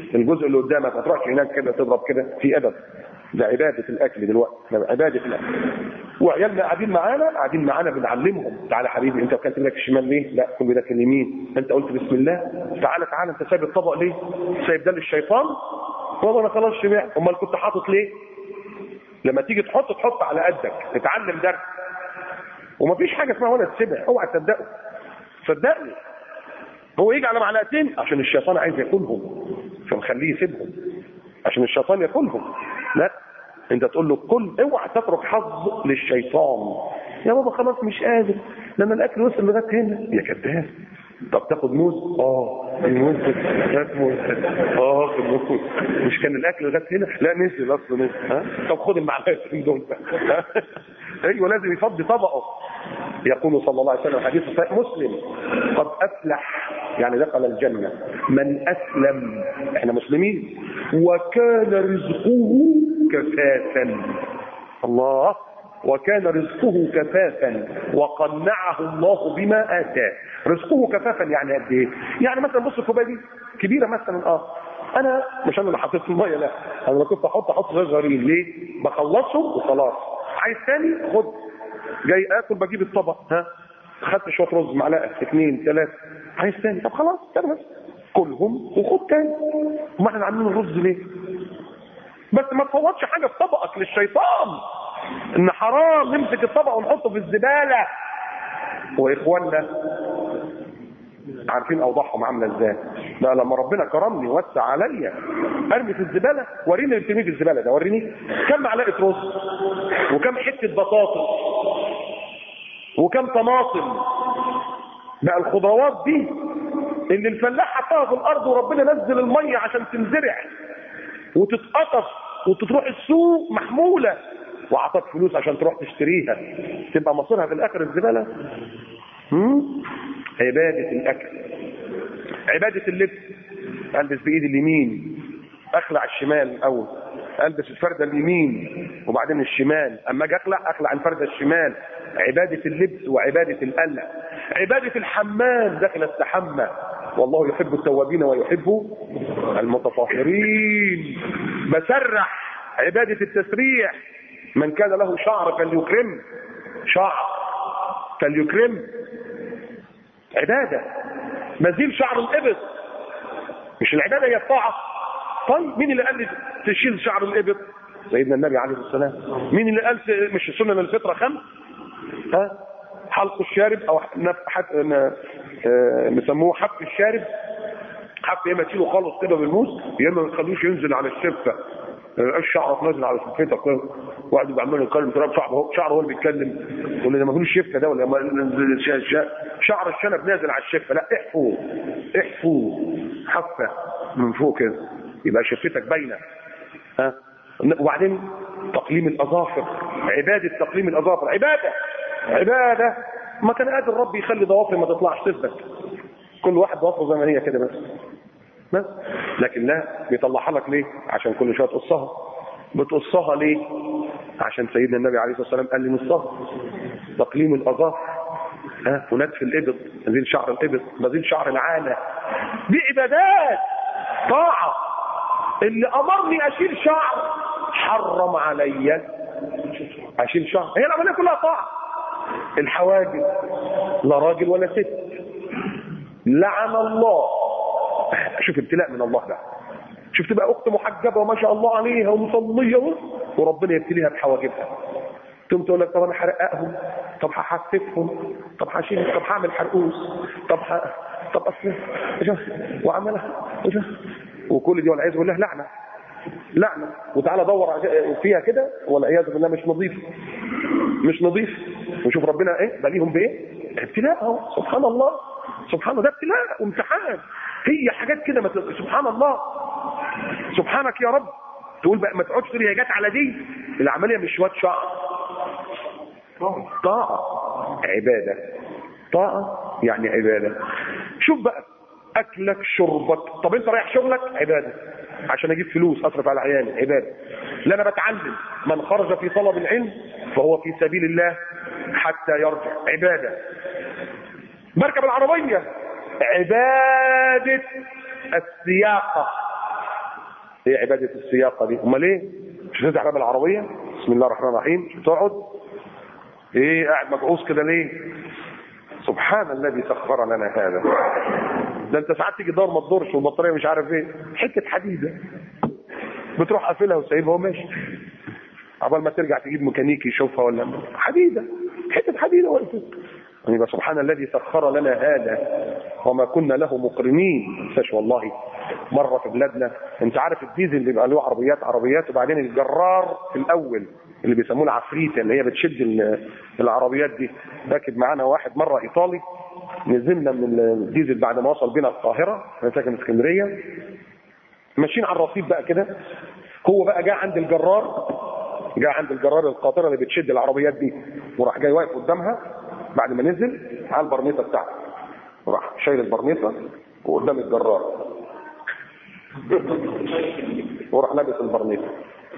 الجزء اللي قدامك ما تروحش هناك كده تضرب كده في ادب ده عباده الاكل دلوقتي ده عباده الاكل وعيالنا قاعدين معانا قاعدين معانا بنعلمهم تعالى حبيبي انت اكلت بايدك الشمال ليه؟ لا كل بايدك اليمين انت قلت بسم الله تعالى تعالى انت سايب الطبق ليه؟ سايب ده للشيطان والله انا خلاص شبعت امال كنت حاطط ليه؟ لما تيجي تحط تحط على قدك تتعلم درس ومفيش حاجه اسمها ولا تسيبها اوعى تصدقه صدقني هو يجي على معلقتين عشان الشيطان عايز ياكلهم فمخليه يسيبهم عشان الشيطان ياكلهم لا انت تقول له كل اوعى تترك حظ للشيطان يا بابا خلاص مش قادر لما الاكل وصل لغايه هنا يا كذاب طب تاخد موز اه الموز هات موز اه خد موز مش كان الاكل لغايه هنا لا نزل اصلا نزل ها طب خد المعلقتين دول ايوه لازم يفضي طبقه يقول صلى الله عليه وسلم حديث صحيح مسلم قد افلح يعني دخل الجنه من اسلم احنا مسلمين وكان رزقه كفافا الله وكان رزقه كفافا وقنعه الله بما اتاه رزقه كفافا يعني قد ايه يعني مثلا بص الكوبايه دي كبيره مثلا اه انا مش انا اللي حطيت في الميه لا انا لو كنت احط احط صغيرين ليه بخلصه وخلاص عايز تاني خد جاي اكل بجيب الطبق ها خدت شويه رز معلقه اثنين ثلاثه عايز تاني طب خلاص استنى بس كلهم وخد تاني وما احنا عاملين الرز ليه بس ما تفوتش حاجه في طبقك للشيطان ان حرام نمسك الطبق ونحطه في الزباله واخواننا عارفين اوضاعهم عامله ازاي لا لما ربنا كرمني وسع عليا ارمي في الزباله وريني اللي بترميه في الزباله ده وريني كم معلقه رز وكم حته بطاطس وكم طماطم بقى الخضروات دي اللي الفلاح حطها في الارض وربنا نزل الميه عشان تنزرع وتتقطف وتروح السوق محموله وعطاك فلوس عشان تروح تشتريها تبقى مصيرها في الاخر الزباله هم؟ عباده الاكل عباده اللبس البس بايدي اليمين اخلع الشمال الاول البس الفرده اليمين وبعدين الشمال اما اجي اخلع اخلع الفرده الشمال عباده اللبس وعباده القلع عباده الحمام داخل استحمى والله يحب التوابين ويحب المتطهرين بسرح عباده التسريح من كان له شعر فليكرم شعر فليكرم عباده مزيل شعر الابط مش العباده هي الطاعه طيب مين اللي قال لي تشيل شعر الابط سيدنا النبي عليه الصلاه والسلام مين اللي قال مش سنن الفطره خمس ها حلق الشارب او نسموه حف الشارب حف يا اما تشيله خالص كده بالموس يا اما ما تخلوش ينزل على الشفه ما يبقاش شعرك نازل على شفتك كده واحد يبقى عمال يتكلم تراب شعره شعره هو اللي بيتكلم ولا ما فيهوش شفه ده ولا شعر الشنب نازل على الشفه لا احفوا احفوا حفه من فوق كده يبقى شفتك باينه ها وبعدين تقليم الاظافر عباده تقليم الاظافر عباده عباده ما كان قادر ربي يخلي ضوافر ما تطلعش تثبت كل واحد ضوافره زي ما هي كده بس بس لكن لا بيطلعها لك ليه عشان كل شويه تقصها بتقصها ليه عشان سيدنا النبي عليه الصلاه والسلام قال لي نصها تقليم الاظافر ها ونتف الابط نزيل شعر الابط نزيل شعر العانه دي عبادات طاعه اللي امرني اشيل شعر حرم عليا اشيل شعر هي العمليه كلها طاعه الحواجب لا راجل ولا ست لعن الله شوف ابتلاء من الله ده شوف تبقى اخت محجبه وما شاء الله عليها ومصليه وربنا يبتليها بحواجبها تقوم تقول لك طب انا هرققهم طب هحسفهم طب هشيل طب هعمل حرقوس طب ح... طب اصل وعملها وكل دي والعياذ بالله لعنه لعنه وتعالى دور فيها كده والعياذ بالله مش نظيف مش نظيف وشوف ربنا ايه بليهم بايه ابتلاء اهو سبحان الله سبحان الله ده ابتلاء وامتحان هي حاجات كده ما سبحان الله سبحانك يا رب تقول بقى ما تقعدش تقول هي جت على دي العمليه مش شويه شعر طاعه عباده طاعه يعني عباده شوف بقى اكلك شربك طب انت رايح شغلك عباده عشان اجيب فلوس اصرف على عيالي عباده لا انا بتعلم من خرج في طلب العلم فهو في سبيل الله حتى يرجع عباده بركب العربيه عباده السياقه ايه عبادة السياقة دي امال ايه مش تفتح باب العربية بسم الله الرحمن الرحيم مش تقعد ايه قاعد مجعوص كده ليه سبحان الذي سخر لنا هذا ده انت ساعات تيجي دور ما تدورش والبطاريه مش عارف ايه حته حديده بتروح قافلها وسايبها وماشي عقبال ما ترجع تجيب ميكانيكي يشوفها ولا حديده حته حديده وقفت يبقى سبحان الذي سخر لنا هذا وما كنا له مقرنين فاش والله مره في بلادنا انت عارف الديزل اللي بيبقى له عربيات عربيات وبعدين الجرار في الاول اللي بيسموه العفريته اللي هي بتشد ال- العربيات دي راكب معانا واحد مره ايطالي نزلنا من الديزل بعد ما وصل بينا القاهره انا ساكن في اسكندريه ماشيين على الرصيف بقى كده هو بقى جاء عند الجرار جاء عند الجرار القاطره اللي بتشد العربيات دي وراح جاي واقف قدامها بعد ما نزل على البرنيطه بتاعته وراح شايل البرنيطه وقدام الجرار وراح لابس البرنيطه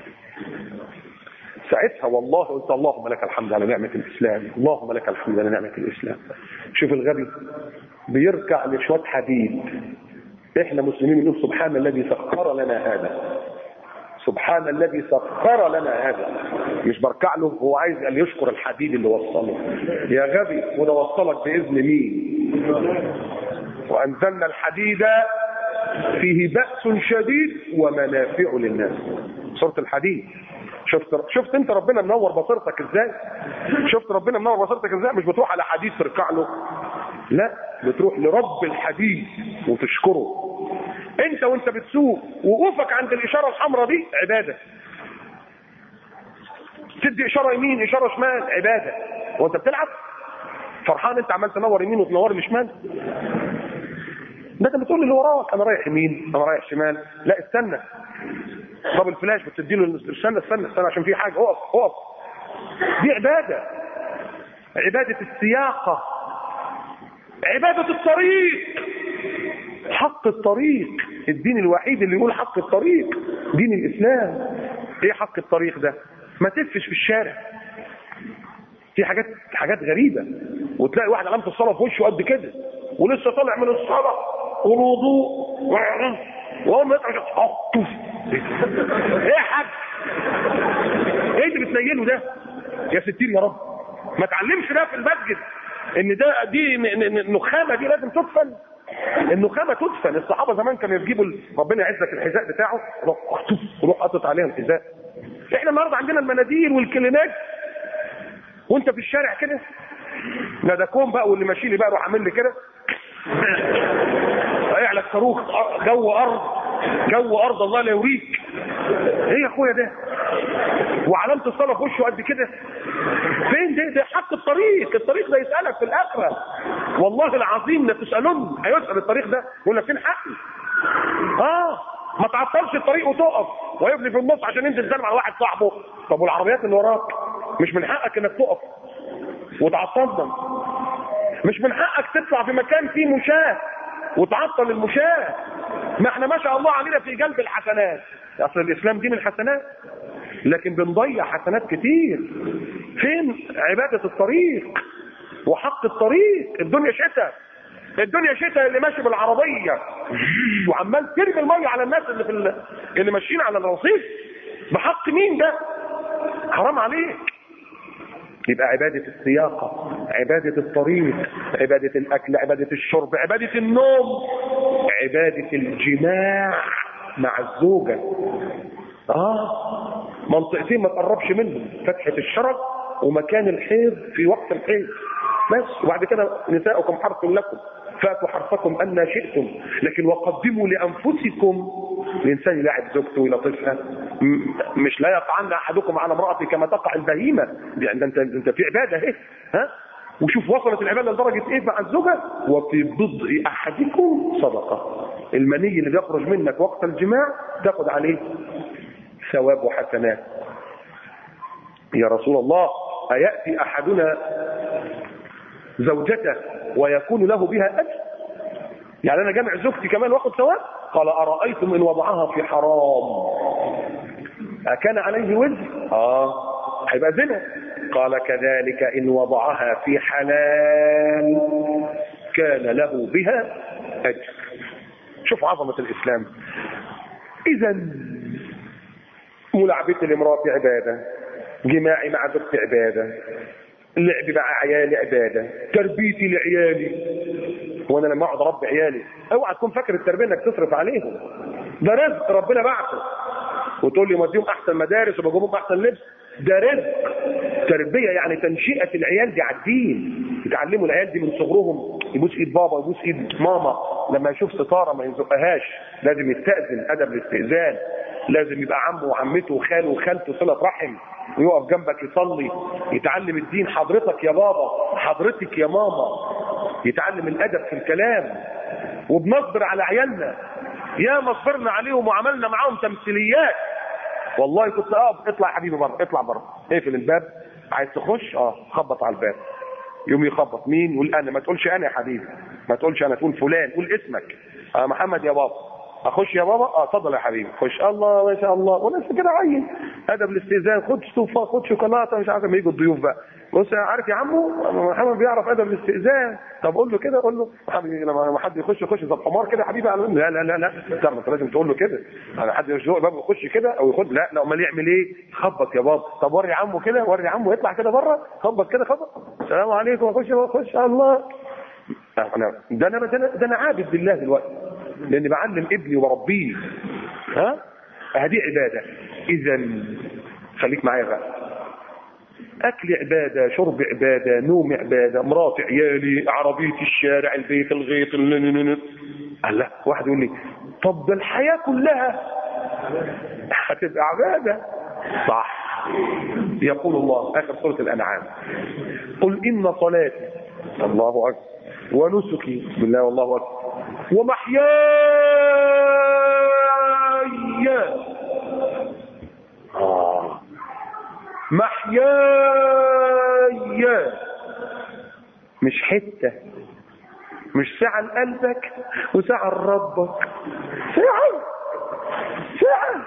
ساعتها والله قلت اللهم لك الحمد على نعمة الإسلام اللهم لك الحمد على نعمة الإسلام شوف الغبي بيركع لشوية حديد احنا مسلمين نقول سبحان الذي سخر لنا هذا سبحان الذي سخر لنا هذا مش بركع له هو عايز قال يشكر الحديد اللي وصله يا غبي وده وصلك باذن مين وانزلنا الحديد فيه بأس شديد ومنافع للناس سورة الحديد شفت شفت انت ربنا منور بصيرتك ازاي شفت ربنا منور بصيرتك ازاي مش بتروح على حديد تركع له لا بتروح لرب الحديد وتشكره انت وانت بتسوق وقوفك عند الاشاره الحمراء دي عباده تدي اشاره يمين اشاره شمال عباده وانت بتلعب فرحان انت عمال تنور يمين وتنور لي شمال ده انت بتقول اللي وراك انا رايح يمين انا رايح شمال لا استنى طب الفلاش بتدي له استنى استنى استنى عشان في حاجه اقف اقف دي عباده عباده السياقه عباده الطريق حق الطريق الدين الوحيد اللي يقول حق الطريق دين الاسلام ايه حق الطريق ده ما تفش في الشارع في حاجات حاجات غريبه وتلاقي واحد علامه الصلاه في وشه قد كده ولسه طالع من الصلاه والوضوء وهو ما يطلع ايه يا حاج ايه اللي بتنيله ده يا ستير يا رب ما تعلمش ده في المسجد ان ده دي ن- ن- النخامه دي لازم تدفن النخامه تدفن الصحابه زمان كانوا يجيبوا ال- ربنا يعزك الحذاء بتاعه روح روح قطط عليها الحذاء احنا النهارده عندنا المناديل والكلينات وانت في الشارع كده لا ده كوم بقى واللي ماشي لي بقى روح عامل لي كده طالع لك صاروخ جو ارض جو ارض الله لا يوريك ايه يا اخويا ده وعلامه الصلاه في وشه قد كده فين ده ده حق الطريق الطريق ده يسالك في الاخره والله العظيم لا تسالون هيسال الطريق ده يقول لك فين حقي اه ما تعطلش الطريق وتقف ويفضي في النص عشان ينزل تسلم على واحد صاحبه طب والعربيات اللي وراك مش من حقك انك تقف وتعطلنا مش من حقك تطلع في مكان فيه مشاة وتعطل المشاة ما احنا ما شاء الله علينا في قلب الحسنات اصل الاسلام دين الحسنات لكن بنضيع حسنات كتير فين عبادة الطريق وحق الطريق الدنيا شتاء الدنيا شتاء اللي ماشي بالعربية وعمال ترمي المية على الناس اللي في ال... اللي ماشيين على الرصيف بحق مين ده حرام عليك يبقى عبادة السياقة عبادة الطريق عبادة الأكل عبادة الشرب عبادة النوم عبادة الجماع مع الزوجة آه منطقتين ما تقربش منهم فتحة الشرج ومكان الحيض في وقت الحيض بس وبعد كده نساؤكم حرث لكم فاتوا حرثكم ان شئتم لكن وقدموا لانفسكم الانسان يلاعب زوجته ويلطفها م- مش لا يقعن احدكم على امراته كما تقع البهيمه يعني ده انت انت في عباده اهي ها وشوف وصلت العباده لدرجه ايه مع الزوجه وفي بضع احدكم صدقه المني اللي بيخرج منك وقت الجماع تاخد عليه ثواب وحسنات يا رسول الله أيأتي أحدنا زوجته ويكون له بها أجر يعني أنا جامع زوجتي كمان واخد ثواب قال أرأيتم إن وضعها في حرام أكان عليه وزر آه هيبقى زنا قال كذلك إن وضعها في حلال كان له بها أجر شوف عظمة الإسلام إذا ملاعبتي لمراتي عباده جماعي مع زوجتي عباده اللعب مع عيالي عباده تربيتي لعيالي وانا لما اقعد اربي عيالي اوعى تكون فاكر التربيه انك تصرف عليهم ده رزق ربنا بعته وتقول لي مديهم احسن مدارس وبجيبهم احسن لبس ده رزق تربيه يعني تنشئه العيال دي على الدين يتعلموا العيال دي من صغرهم يبوس ايد بابا يبوس ايد ماما لما يشوف ستاره ما يزقهاش لازم يستاذن ادب الاستئذان لازم يبقى عمه وعمته وخاله وخالته صله رحم ويقف جنبك يصلي يتعلم الدين حضرتك يا بابا حضرتك يا ماما يتعلم الادب في الكلام وبنصبر على عيالنا يا ما صبرنا عليهم وعملنا معاهم تمثيليات والله كنت اقف اطلع يا حبيبي بره اطلع بره اقفل الباب عايز تخش اه خبط على الباب يوم يخبط مين يقول انا ما تقولش انا يا حبيبي ما تقولش انا تقول فلان قول اسمك اه محمد يا بابا اخش يا بابا اه اتفضل يا حبيبي خش الله ما شاء الله وانا لسه كده عيل ادب الاستئذان خد توفه خد شوكولاته مش عارف لما يجوا الضيوف بقى بص عارف يا عمو محمد بيعرف ادب الاستئذان طب قول له كده قول له حبيبي لما حد يخش يخش زي الحمار كده يا حبيبي لا لا لا لا لا انت لازم تقول له كده انا حد يشوف الباب يخش كده او يخد لا لا امال يعمل ايه خبط يا بابا طب وري عمو كده وري عمو يطلع كده بره خبط كده خبط السلام عليكم اخش اخش الله انا ده انا ده انا عابد بالله دلوقتي لاني بعلم ابني وبربيه ها هذه عباده اذا خليك معايا بقى اكل عباده شرب عباده نوم عباده مراتي عيالي عربيتي الشارع البيت الغيط قال لا واحد يقول لي طب ده الحياه كلها هتبقى عباده صح يقول الله اخر سوره الانعام قل ان صلاتي الله اكبر ونسكي بالله والله اكبر ومحياي آه. محياي مش حتة مش ساعة لقلبك وساعة لربك ساعة ساعة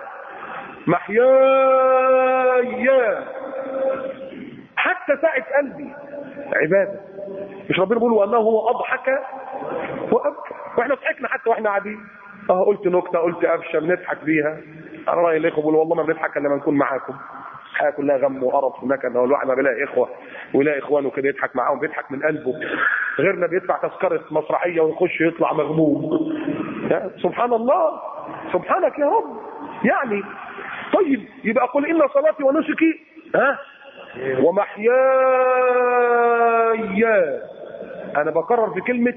محياي حتى ساعة قلبي عبادة مش ربنا بيقول وانه هو اضحك وابكى واحنا ضحكنا حتى واحنا قاعدين اه قلت نكته قلت قفشه بنضحك بيها انا رايي الاخوه بيقولوا والله ما بنضحك الا لما نكون معاكم الحياه كلها غم وقرف ونكد هو الواحد ما بيلاقي اخوه ويلاقي اخوانه كده يضحك معاهم بيضحك من قلبه غيرنا بيدفع تذكره مسرحيه ويخش يطلع مغموم سبحان الله سبحانك يا رب يعني طيب يبقى قل ان صلاتي ونسكي ها ومحياي انا بكرر في كلمة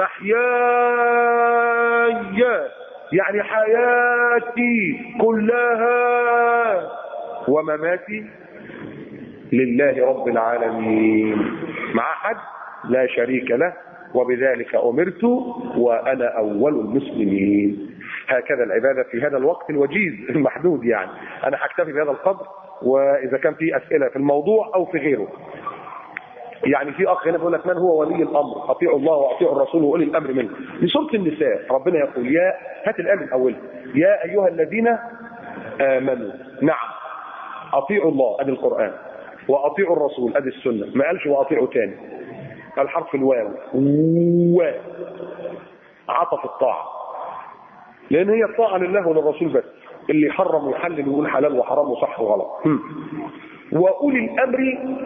محياي يعني حياتي كلها ومماتي لله رب العالمين مع حد لا شريك له وبذلك امرت وانا اول المسلمين هكذا العباده في هذا الوقت الوجيز المحدود يعني انا هكتفي بهذا القدر واذا كان في اسئله في الموضوع او في غيره يعني في اخ هنا بيقول لك من هو ولي الامر اطيعوا الله واطيعوا الرسول واولي الامر منكم في سوره النساء ربنا يقول يا هات الايه من اولها يا ايها الذين امنوا نعم اطيعوا الله ادي القران واطيعوا الرسول ادي السنه ما قالش واطيعوا تاني قال حرف الواو و عطف الطاعه لان هي الطاعه لله وللرسول بس اللي حرم ويحلل ويقول حلال وحرام وصح وغلط واولي الامر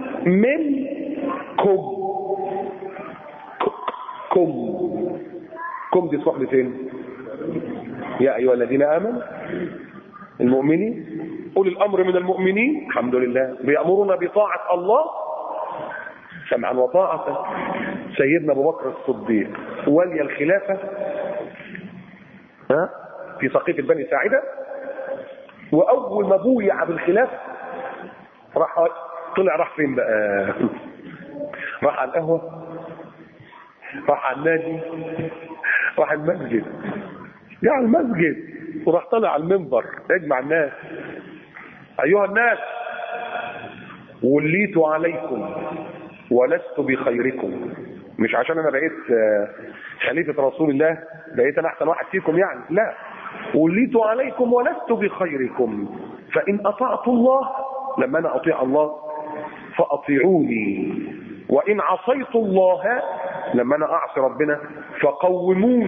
منكم كم كم دي تروح لفين يا ايها الذين امنوا المؤمنين اولي الامر من المؤمنين الحمد لله بيامرنا بطاعه الله سمعا وطاعه سيدنا ابو بكر الصديق ولي الخلافه ها في سقيفه بني ساعده واول ما بويع بالخلافه راح طلع راح فين بقى راح على القهوه راح على النادي راح المسجد جه على المسجد وراح طلع على المنبر يجمع الناس ايها الناس وليت عليكم ولست بخيركم مش عشان انا بقيت خليفه رسول الله بقيت انا احسن واحد فيكم يعني لا وليت عليكم ولست بخيركم فان اطعت الله لما انا اطيع الله فاطيعوني وان عصيت الله لما انا اعصي ربنا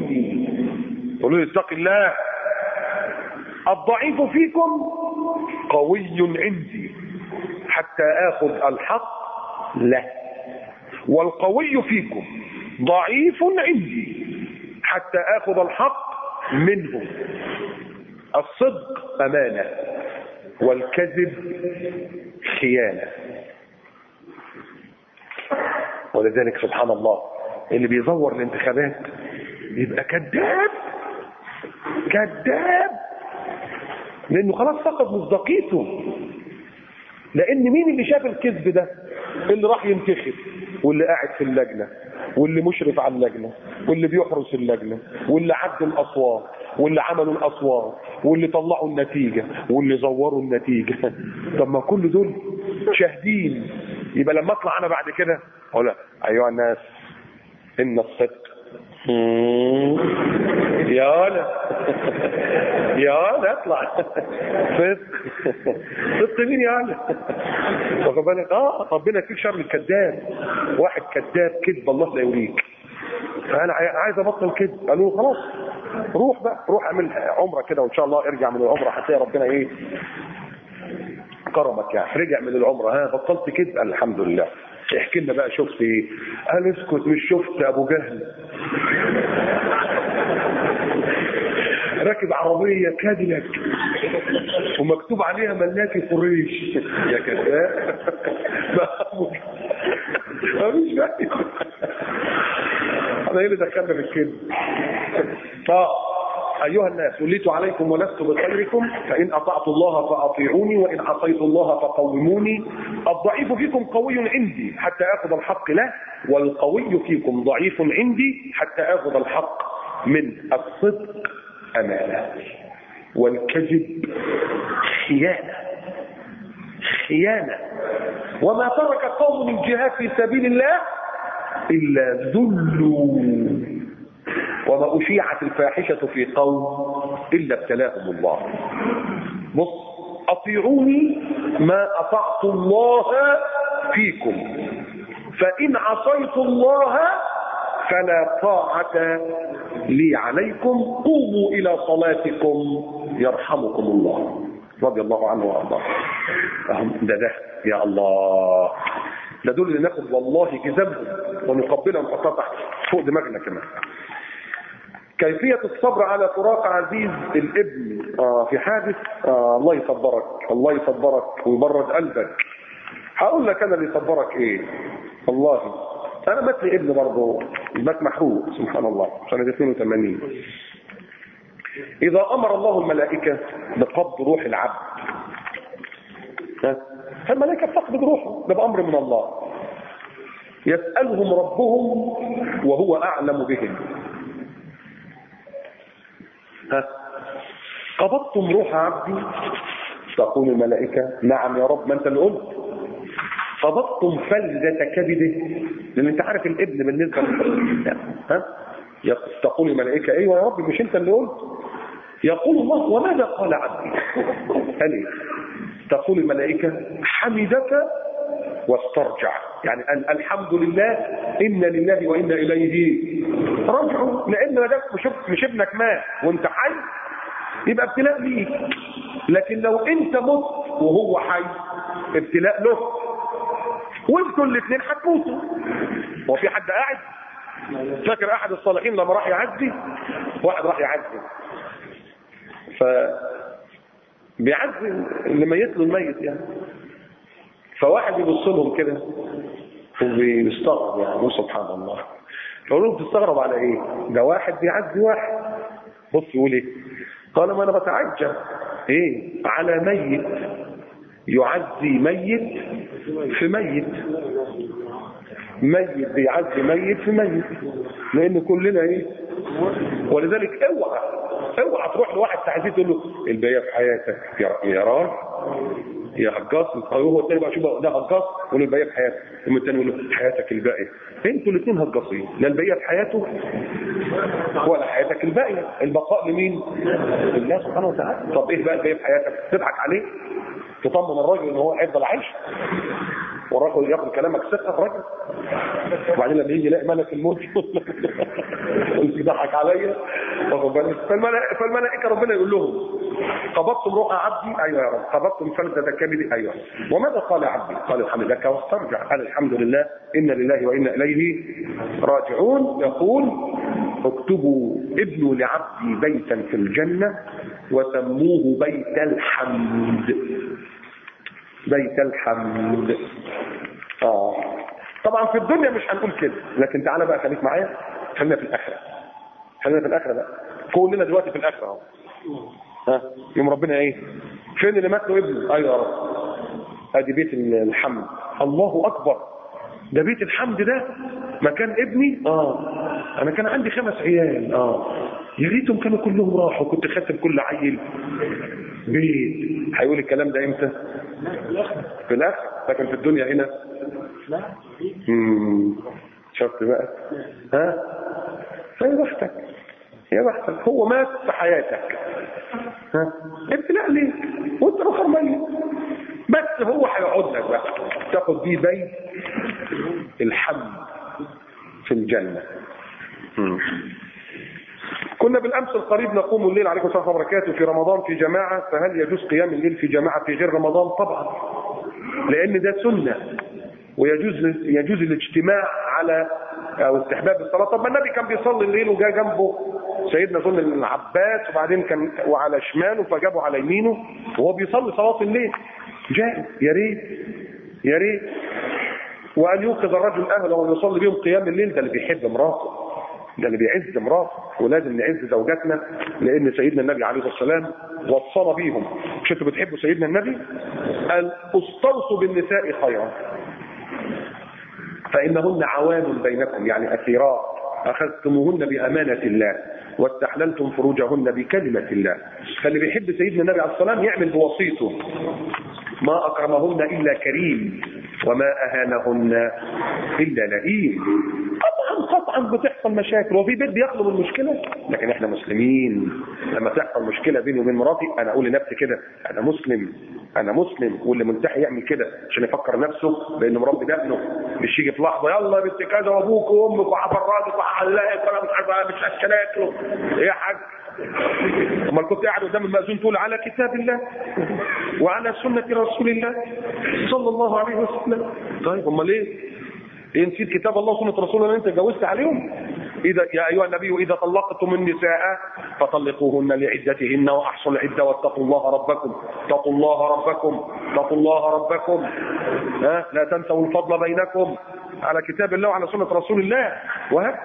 فقوموني قولوا لي اتق الله الضعيف فيكم قوي عندي حتى اخذ الحق له والقوي فيكم ضعيف عندي حتى اخذ الحق منه الصدق امانه والكذب خيانه ولذلك سبحان الله اللي بيزور الانتخابات يبقى كذاب كذاب لانه خلاص فقد مصداقيته لان مين اللي شاف الكذب ده اللي راح ينتخب واللي قاعد في اللجنه واللي مشرف على اللجنه واللي بيحرس اللجنه واللي عد الاصوات واللي عملوا الاصوات واللي طلعوا النتيجه واللي زوروا النتيجه طب ما كل دول شاهدين يبقى لما اطلع انا بعد كده اقول ايها الناس ان الصدق يا لا يا لا اطلع صدق صدق مين يا لا واخد بالك اه ربنا يكفيك شر الكذاب واحد كذاب كذب الله لا يوريك فانا عايز ابطل كذب قالوا له خلاص روح بقى روح اعمل عمره كده وان شاء الله ارجع من العمره هتلاقي ربنا ايه كرمك يعني رجع من العمره ها بطلت كذب قال الحمد لله احكي لنا بقى شفت ايه قال اسكت مش شفت ابو جهل راكب عربية كادلك ومكتوب عليها ملاكي قريش يا كذاب مفيش بقى انا ايه اللي دخلنا في الكلمة اه أيها الناس وليت عليكم ولست بخيركم فإن أطعت الله فأطيعوني وإن عصيت الله فقوموني الضعيف فيكم قوي عندي حتى آخذ الحق له والقوي فيكم ضعيف عندي حتى آخذ الحق من الصدق أمانة والكذب خيانة خيانة وما ترك قوم من جهاد في سبيل الله إلا ذلوا وما أشيعت الفاحشة في قوم إلا ابتلاهم الله بص أطيعوني ما أطعت الله فيكم فإن عصيت الله فلا طاعة لي عليكم قوموا إلى صلاتكم يرحمكم الله رضي الله عنه وارضاه ده ده يا الله ده دول اللي ناخد والله جزمهم ونقبلهم ونحطها تحت فوق دماغنا كمان كيفية الصبر على فراق عزيز الابن آه في حادث آه الله يصبرك الله يصبرك ويبرد قلبك هقول لك انا اللي يصبرك ايه والله انا مات لي ابن برضه مات محروق سبحان الله سنة 82 اذا امر الله الملائكة بقبض روح العبد الملائكة بتقبض روحه ده بأمر من الله يسألهم ربهم وهو أعلم بهم ها قبضتم روح عبدي تقول الملائكة نعم يا رب ما انت اللي قلت قبضتم فلذة كبده لان انت عارف الابن بالنسبة للابن ها تقول الملائكة ايوه يا رب مش انت اللي قلت يقول الله وماذا قال عبدي قال ايه تقول الملائكة حمدك واسترجع يعني قال الحمد لله إن لله وإنا إليه رجعوا لأن ما مش, مش ابنك مات وانت حي يبقى ابتلاء ليك لكن لو انت مت وهو حي ابتلاء له وانتوا الاثنين هتموتوا هو في حد قاعد فاكر احد الصالحين لما راح يعزي واحد راح يعزي ف بيعزي اللي ميت له الميت يعني فواحد يبص لهم كده وبيستغرب يعني سبحان الله فقول لهم بتستغرب على ايه ده واحد بيعزي واحد بص يقول ايه قال ما انا بتعجب ايه على ميت يعزي ميت في ميت ميت بيعزي ميت في ميت لان كلنا ايه ولذلك اوعى اوعى تروح لواحد تعزيه تقول له الباقيه في حياتك يا يا راجل يا هجاص هو الثاني بقى شوف ده هجاص يقول له الباقيه في حياتك ثم الثاني يقول له حياتك الباقيه انتوا الاثنين هجاصين لا الباقيه في حياته ولا حياتك الباقيه البقاء لمين؟ لله سبحانه وتعالى طب ايه بقى الباقيه في حياتك؟ تضحك عليه تطمن الراجل ان هو هيفضل عايش والراجل ياخد كلامك ثقه الراجل وبعدين لما يجي يلاقي ملك الموت قلت ضحك عليا واخد بالك فالملائكه فالملائكه ربنا يقول لهم قبضتم روح عبدي ايوه يا رب قبضتم فلذة كبدي ايوه وماذا قال عبدي قال الحمد لله واسترجع قال الحمد لله انا لله وانا اليه راجعون يقول اكتبوا ابنوا لعبدي بيتا في الجنه وسموه بيت الحمد بيت الحمد اه طبعا في الدنيا مش هنقول كده لكن تعالى بقى خليك معايا خلينا في الاخره خلينا في الاخره بقى كلنا دلوقتي في الاخره اهو ها يوم ربنا ايه فين اللي مات له ابنه ايوه يا رب ادي بيت الحمد الله اكبر ده بيت الحمد ده مكان ابني اه انا كان عندي خمس عيال اه يا ريتهم كانوا كلهم راحوا كنت خدت كل عيل بيت هيقول الكلام ده امتى في الاخر لكن في الدنيا هنا امم شفت بقى ها فيا بختك يا بختك هو مات في حياتك ها ابتلاء ليك وانت اخر ميت بس هو هيقعد لك بقى تاخد بيه بيت الحمد في الجنه مم. كنا بالامس القريب نقوم الليل عليكم السلام وبركاته في رمضان في جماعه فهل يجوز قيام الليل في جماعه في غير رمضان طبعا لان ده سنه ويجوز يجوز الاجتماع على او استحباب الصلاه طب ما النبي كان بيصلي الليل وجاء جنبه سيدنا ظن العباس وبعدين كان وعلى شماله فجابه على يمينه وهو بيصلي صلاه الليل جائز يا ريت يا ريت وان يوقظ الرجل اهله ويصلي بهم قيام الليل ده اللي بيحب مراته ده اللي بيعز مراته ولازم نعز زوجاتنا لان سيدنا النبي عليه الصلاه والسلام وصانا بيهم مش انتوا بتحبوا سيدنا النبي قال استوصوا بالنساء خيرا فانهن عوان بينكم يعني اسيرات اخذتموهن بامانه الله واستحللتم فروجهن بكلمه الله فاللي بيحب سيدنا النبي عليه الصلاه والسلام يعمل بوصيته ما اكرمهن الا كريم وما اهانهن الا لئيم قطعا قطعا بتحصل مشاكل وفي بيت بيخلو من المشكله لكن احنا مسلمين لما تحصل مشكله بيني وبين مراتي انا اقول لنفسي كده انا مسلم انا مسلم واللي منتحي يعمل كده عشان يفكر نفسه بانه مربي دقنه مش يجي في لحظه يلا يا بنت كذا وابوك وامك وعبراتك وحلاقك وانا مش عارف مش اشكالك ايه يا حاج امال كنت قاعد قدام المأذون تقول على كتاب الله وعلى سنة رسول الله صلى الله عليه وسلم طيب امال ايه ايه نسيت كتاب الله وسنة رسول الله انت اتجوزت عليهم إذا يا أيها النبي إذا طلقتم النساء فطلقوهن لعدتهن وأحصوا العدة واتقوا الله ربكم اتقوا الله ربكم اتقوا الله ربكم ها لا تنسوا الفضل بينكم على كتاب الله وعلى سنة رسول الله وهكذا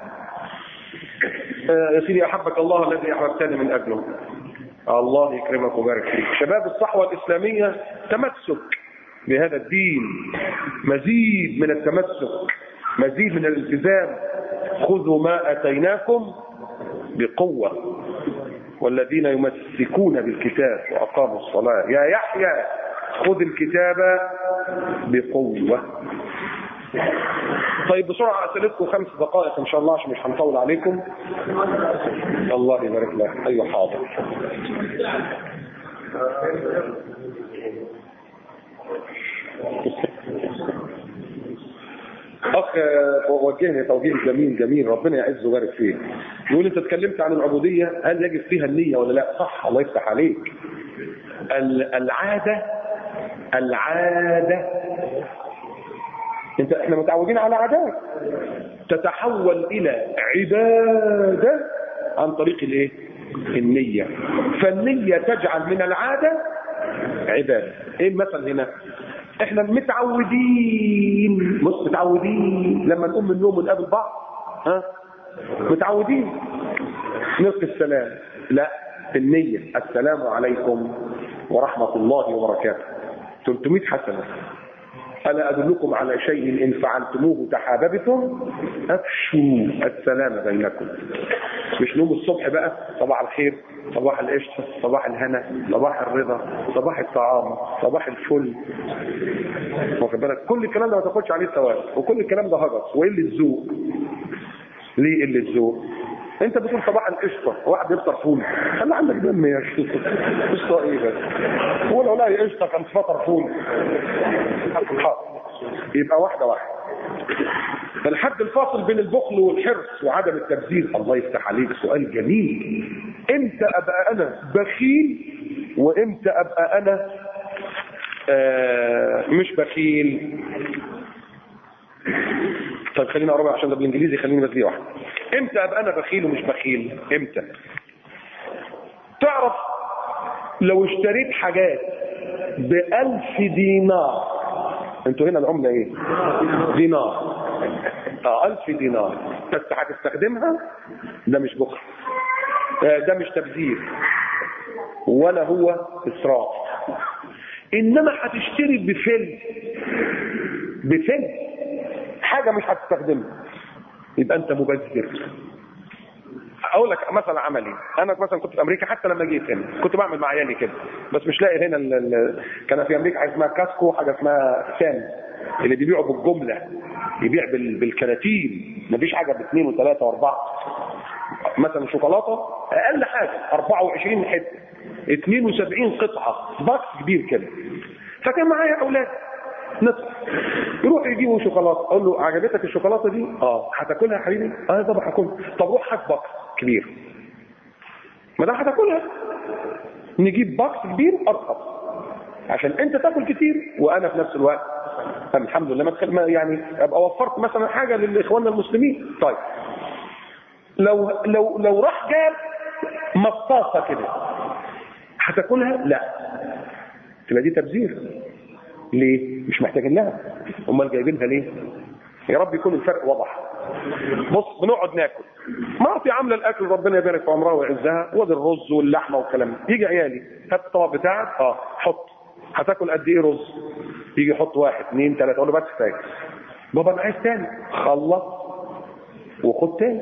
يا سيدي أحبك الله الذي أحببتني من أجله الله يكرمك ويبارك فيك شباب الصحوة الإسلامية تمسك بهذا الدين مزيد من التمسك مزيد من الالتزام خذوا ما أتيناكم بقوة والذين يمسكون بالكتاب وأقاموا الصلاة يا يحيى خذ الكتاب بقوة طيب بسرعة أسألتكم خمس دقائق إن شاء الله عشان مش هنطول عليكم الله يبارك لك أيوة حاضر اخ وجهني توجيه جميل جميل ربنا يعز ويبارك فيه يقول انت اتكلمت عن العبوديه هل يجب فيها النيه ولا لا صح الله يفتح عليك العاده العاده انت احنا متعودين على عادات تتحول الى عباده عن طريق الايه النيه فالنيه تجعل من العاده عباده ايه المثل هنا احنا متعودين بص متعودين لما نقوم من النوم ونقابل بعض ها متعودين نلقي السلام لا النية السلام عليكم ورحمة الله وبركاته 300 حسنة ألا أدلكم على شيء إن فعلتموه تحاببتم أفشوا السلام بينكم مش نوم الصبح بقى صباح الخير صباح القشطة صباح الهنا صباح الرضا صباح الطعام صباح الفل واخد بالك كل الكلام ده ما تاخدش عليه ثواب وكل الكلام ده هجس وقله الذوق ليه قله الذوق انت بتقول صباح القشطه واحد يفطر فول خلي عندك دم يا شيخ قشطه ايه بس هو لو لاقي قشطه كان فطر فول يبقى واحده واحده الحد الفاصل بين البخل والحرص وعدم التبذير الله يفتح عليك سؤال جميل امتى ابقى انا بخيل وامتى ابقى انا آه مش بخيل طيب خلينا اقربها عشان ده بالانجليزي خليني بس دي واحده امتى ابقى انا بخيل ومش بخيل امتى تعرف لو اشتريت حاجات بألف دينار انتوا هنا العملة ايه دينار اه ألف دينار بس هتستخدمها ده مش بخل آه ده مش تبذير ولا هو إسراف إنما هتشتري بفل بفل حاجة مش هتستخدمها يبقى أنت مبذر اقول لك مثلا عملي انا مثلا كنت في امريكا حتى لما جيت هنا كنت بعمل مع عيالي كده بس مش لاقي هنا ال ال كان في امريكا حاجه اسمها كاسكو حاجه اسمها سام اللي بيبيعوا بالجمله يبيع بال بالكراتين مفيش حاجه باثنين وثلاثه واربعه مثلا شوكولاته اقل حاجه 24 حته 72 قطعه باكس كبير كده فكان معايا اولاد نطلع يروح يجيبوا شوكولاته اقول له عجبتك الشوكولاته دي اه هتاكلها يا حبيبي اه طبعا هاكلها طب روح هات باكس كبير ما دام هتاكلها نجيب باكس كبير ارخص عشان انت تاكل كتير وانا في نفس الوقت الحمد لله ما تخل... ما يعني ابقى وفرت مثلا حاجه لاخواننا المسلمين طيب لو لو لو راح جاب مصاصه كده هتاكلها لا تبقى دي تبذير ليه مش محتاجين لها امال جايبينها ليه يا رب يكون الفرق واضح بص بنقعد ناكل مرتي عامله الاكل ربنا يبارك في عمرها ويعزها وادي الرز واللحمه والكلام يجي عيالي هات الطبق بتاعك اه حط هتاكل قد ايه رز يجي يحط واحد اثنين ثلاثه اقول له بس كفايه بابا انا عايز تاني خلص وخد تاني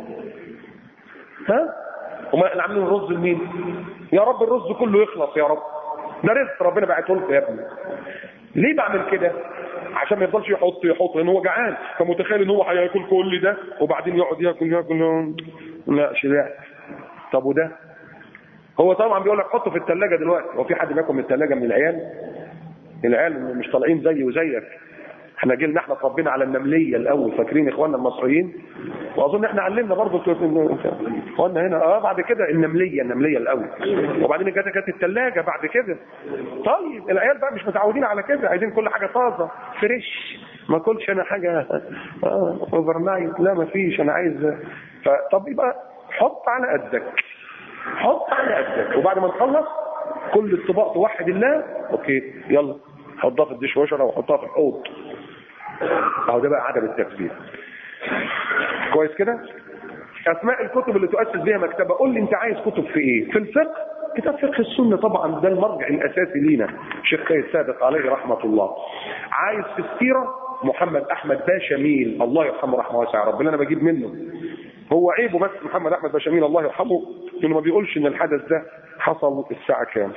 ها وما احنا عاملين الرز لمين يا رب الرز كله يخلص يا رب ده رزق ربنا بعته لكم يا ابني ليه بعمل كده عشان ما يفضلش يحط يحط لان هو جعان فمتخيل ان هو هياكل كل ده وبعدين يقعد ياكل ياكل لا شبعت طب وده هو طبعا بيقول لك حطه في الثلاجه دلوقتي هو في حد بياكل من الثلاجه من العيال العيال مش طالعين زي وزيك احنا جيلنا احنا اتربينا على النمليه الاول فاكرين اخواننا المصريين واظن احنا علمنا برضه اخواننا هنا اه بعد كده النمليه النمليه الاول وبعدين جت كانت الثلاجه بعد كده طيب العيال بقى مش متعودين على كده عايزين كل حاجه طازه فريش ما اكلش انا حاجه اه اوفر نايت لا ما فيش انا عايز فطب يبقى حط على قدك حط على قدك وبعد ما تخلص كل الطباق توحد الله اوكي يلا حطها في الديش واشر او حطها في الحوض اهو ده بقى عدم التفسير كويس كده اسماء الكتب اللي تؤسس بها مكتبه قول لي انت عايز كتب في ايه في الفقه كتاب فقه السنة طبعا ده المرجع الأساسي لينا شيخ سيد صادق عليه رحمة الله عايز في السيرة محمد أحمد باشميل الله يرحمه رحمه واسعة ربنا أنا بجيب منه هو عيبه بس محمد أحمد باشميل الله يرحمه إنه ما بيقولش إن الحدث ده حصل الساعة كام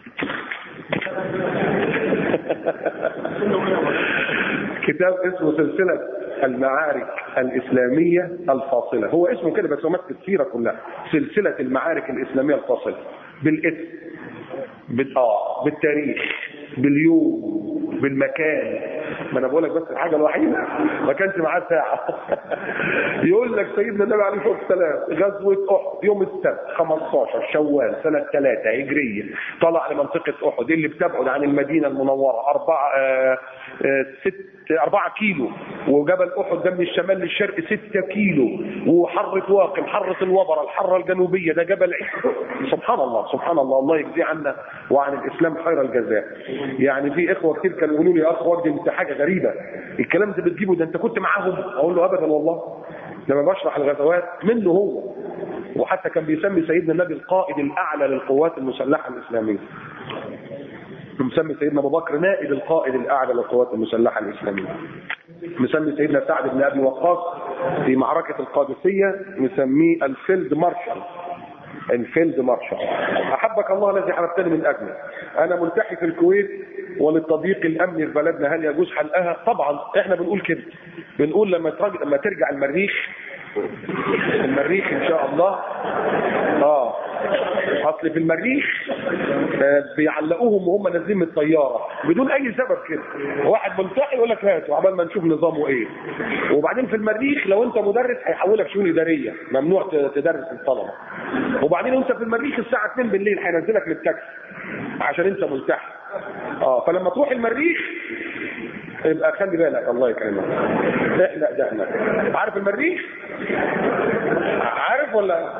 كتاب اسمه سلسلة المعارك الإسلامية الفاصلة هو اسمه كده بس هو ماسك السيرة كلها سلسلة المعارك الإسلامية الفاصلة بالاسم بال... آه بالتاريخ باليوم بالمكان ما انا بقول لك بس الحاجه الوحيده ما كانش معاه ساعه يقول لك سيدنا النبي عليه الصلاه والسلام غزوه احد يوم السبت 15 شوال سنه 3 هجريه طلع لمنطقه احد اللي بتبعد عن المدينه المنوره 4 6 4 كيلو وجبل احد ده من الشمال للشرق 6 كيلو وحره واقم حره الوبره الحره الجنوبيه ده جبل احد سبحان الله سبحان الله الله يجزي عنا وعن الاسلام خير الجزاء يعني في اخوه كتير كانوا يقولوا لي يا اخ وجدي انت حاجه غريبه الكلام ده بتجيبه ده انت كنت معاهم اقول له ابدا والله لما بشرح الغزوات منه هو وحتى كان بيسمي سيدنا النبي القائد الاعلى للقوات المسلحه الاسلاميه مسمي سيدنا ابو بكر نائب القائد الاعلى للقوات المسلحه الاسلاميه مسمي سيدنا سعد بن ابي وقاص في معركه القادسيه مسميه الفيلد مارشال الفيلد مارشال احبك الله الذي حرمتني من اجله انا ملتحي في الكويت وللتضييق الامني في بلدنا هل يجوز حلقها طبعا احنا بنقول كده بنقول لما ترجع لما ترجع المريخ في المريخ ان شاء الله اه اصل في المريخ آه، بيعلقوهم وهم نازلين من الطياره بدون اي سبب كده واحد ملتحي يقول لك هاتوا عبال ما نشوف نظامه ايه وبعدين في المريخ لو انت مدرس هيحولك شؤون اداريه ممنوع ت- تدرس الطلبه وبعدين انت في المريخ الساعه 2 بالليل هينزلك للتاكسي عشان انت ملتحي اه فلما تروح المريخ يبقى خلي بالك الله يكرمك احلق دقنك عارف المريخ عارف ولا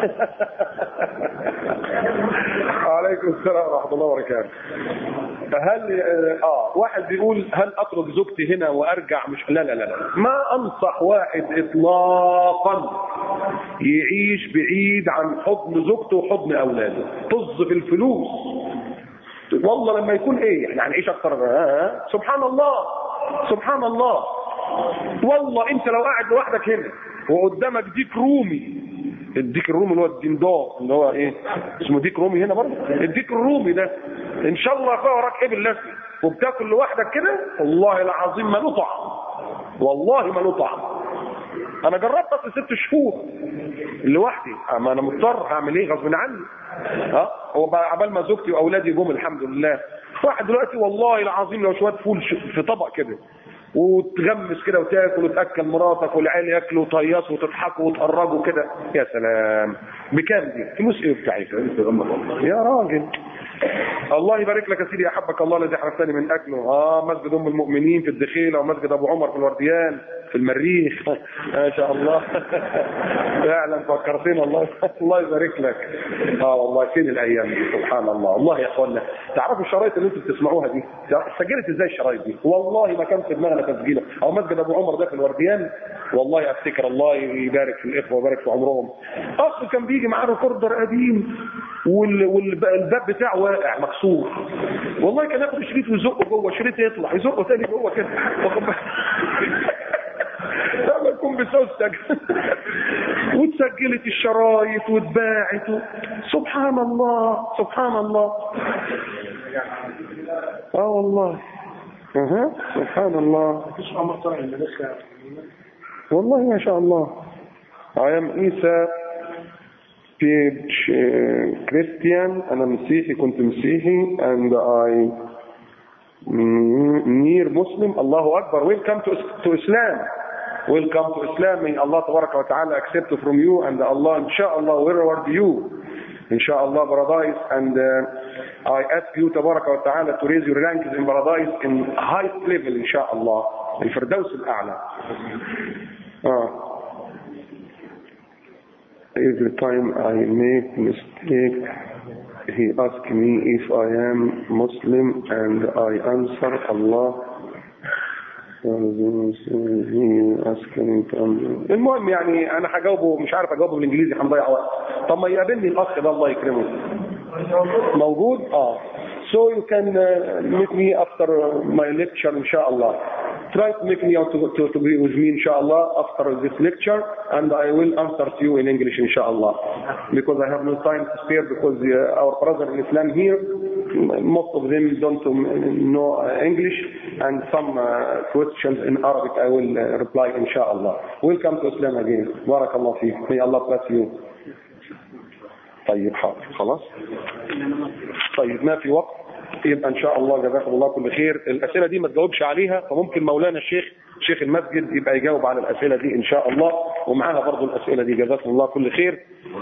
عليكم السلام ورحمه الله وبركاته فهل اه واحد بيقول هل اترك زوجتي هنا وارجع مش لا لا لا لا ما انصح واحد اطلاقا يعيش بعيد عن حضن زوجته وحضن اولاده طز في الفلوس والله لما يكون ايه احنا هنعيش اكتر آه. سبحان الله سبحان الله والله انت لو قاعد لوحدك هنا وقدامك ديك رومي الديك الرومي اللي هو الدندار اللي هو ايه اسمه ديك رومي هنا برضه الديك الرومي ده ان شاء الله فيها وراك ابل لسي وبتاكل لوحدك كده والله العظيم ما له طعم والله ما له طعم انا جربت اصل ست شهور لوحدي اما انا مضطر هعمل ايه غصب عني ها هو بقى عبال ما زوجتي واولادي جم الحمد لله واحد دلوقتي والله العظيم لو شويه فول ش- في طبق كده وتغمس كده وتاكل وتاكل مراتك والعيال ياكلوا وتهيصوا وتضحكوا وتهرجوا كده يا سلام بكام دي؟ فلوس ايه بتاعتها؟ يا راجل الله يبارك لك يا سيدي احبك الله الذي حرمتني من اكله اه مسجد ام المؤمنين في الدخيله ومسجد ابو عمر في الورديان في المريخ ما شاء الله فعلا فكرتنا الله الله يبارك لك اه والله فين الايام دي سبحان الله الله يا اخوانا تعرفوا الشرايط اللي انتم بتسمعوها دي سجلت ازاي الشرايط دي والله ما كان في دماغنا تسجيلها او مسجد ابو عمر ده في الورديان والله افتكر الله يبارك في الاخوه ويبارك في عمرهم اصل كان بيجي معاه ريكوردر قديم والباب بتاعه واقع مكسور والله كان ياخد الشريط ويزقه جوه الشريط يطلع يزقه تاني جوه كده واخد بالك؟ لما يكون بسوس سجل واتسجلت الشرايط واتباعت و- سبحان الله سبحان الله اه والله اها سبحان الله والله ما شاء الله I am Isa page uh, Christian أنا مسيحي كنت مسيحي and I mm, near Muslim الله أكبر welcome to, to Islam welcome to Islam may Allah تبارك وتعالى accept from you and Allah inshallah will reward you inshallah paradise and uh, I ask you تبارك وتعالى to raise your ranks in paradise in high level inshallah الفردوس الأعلى آه. Every time I make mistake, he asks me if I am Muslim and I answer Allah. He asks me to- المهم يعني انا هجاوبه مش عارف اجاوبه بالانجليزي هنضيع وقت طب ما يقابلني الاخ ده الله يكرمه موجود اه so you can uh, meet me after my lecture inshallah try to make me out to, to, to be with me inshallah after this lecture and I will answer to you in English inshallah because I have no time to spare because uh, our brother in Islam here most of them don't know uh, English and some uh, questions in Arabic I will uh, reply inshallah welcome to Islam again barakallah فيك may Allah bless you طيب حاضر خلاص طيب ما في وقت يبقى ان شاء الله جزاكم الله كل خير الاسئله دي ما تجاوبش عليها فممكن مولانا الشيخ شيخ المسجد يبقى يجاوب على الاسئله دي ان شاء الله ومعاها برضو الاسئله دي جزاكم الله كل خير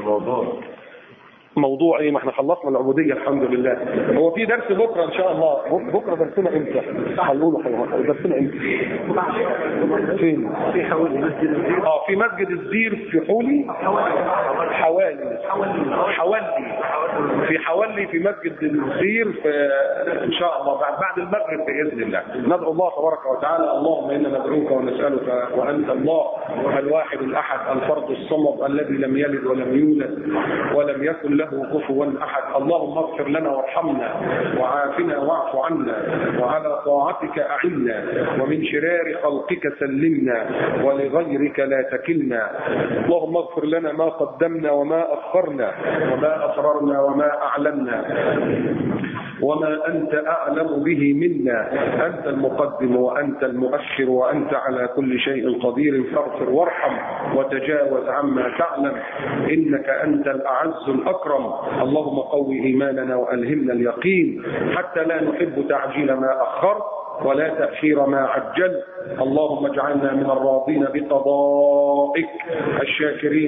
موضوع ايه ما احنا خلصنا العبوديه الحمد لله هو في درس بكره ان شاء الله بك- بكره درسنا امتى هنقوله حلوة. درسنا امتى فين في حوالي مسجد الزير اه في مسجد الزير في حولي حوالي حوالي في حوالي في مسجد الزير في ان شاء الله بعد بعد المغرب باذن الله ندعو الله تبارك وتعالى اللهم انا ندعوك ونسالك وانت الله الواحد الاحد الفرد الصمد الذي لم يلد ولم يولد ولم يكن له كفوا احد اللهم اغفر لنا وارحمنا وعافنا واعف عنا وعلى طاعتك اعنا ومن شرار خلقك سلمنا ولغيرك لا تكلنا اللهم اغفر لنا ما قدمنا وما اخرنا وما اسررنا وما اعلنا وما أنت أعلم به منا أنت المقدم وأنت المؤخر وأنت على كل شيء قدير فاغفر وارحم وتجاوز عما تعلم إنك أنت الأعز الأكرم اللهم قو إيماننا وألهمنا اليقين حتى لا نحب تعجيل ما أخرت ولا تأخير ما عجل اللهم اجعلنا من الراضين بقضائك الشاكرين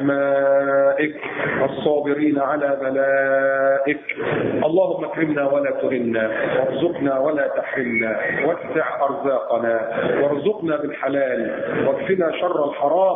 لنعمائك الصابرين على بلائك اللهم اكرمنا ولا تهنا وارزقنا ولا تحرمنا وسع ارزاقنا وارزقنا بالحلال واكفنا شر الحرام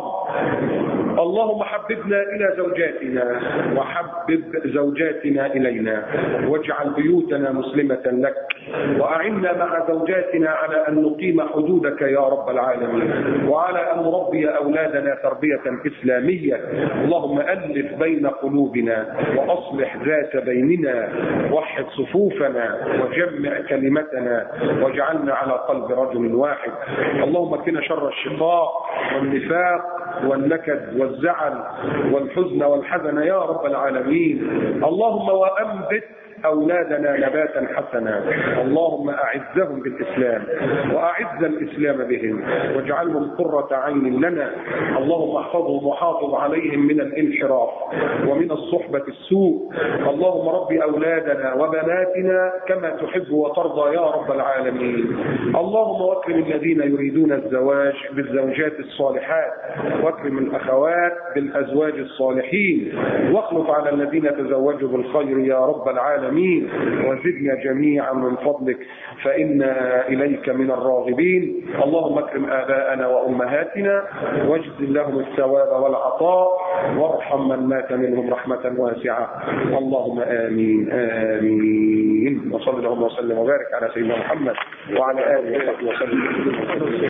اللهم حببنا الى زوجاتنا وحبب زوجاتنا الينا واجعل بيوتنا مسلمه لك واعنا مع زوجاتنا على ان نقيم حدودك يا رب العالمين وعلى ان نربي اولادنا تربيه اسلاميه اللهم الف بين قلوبنا واصلح ذات بيننا وحد صفوفنا وجمع كلمتنا واجعلنا على قلب رجل واحد اللهم اكفنا شر الشقاق والنفاق والنكد والزعل والحزن والحزن يا رب العالمين اللهم وانبت أولادنا نباتا حسنا اللهم أعزهم بالإسلام وأعز الإسلام بهم واجعلهم قرة عين لنا اللهم احفظهم وحافظ عليهم من الانحراف ومن الصحبة السوء اللهم رب أولادنا وبناتنا كما تحب وترضى يا رب العالمين اللهم واكرم الذين يريدون الزواج بالزوجات الصالحات واكرم الأخوات بالأزواج الصالحين واخلف على الذين تزوجوا بالخير يا رب العالمين العالمين وزدنا جميعا من فضلك فإنا إليك من الراغبين اللهم اكرم آباءنا وأمهاتنا واجزل لهم الثواب والعطاء وارحم من مات منهم رحمة واسعة اللهم آمين آمين وصلى اللهم وسلم وبارك على سيدنا محمد وعلى آله وصحبه وسلم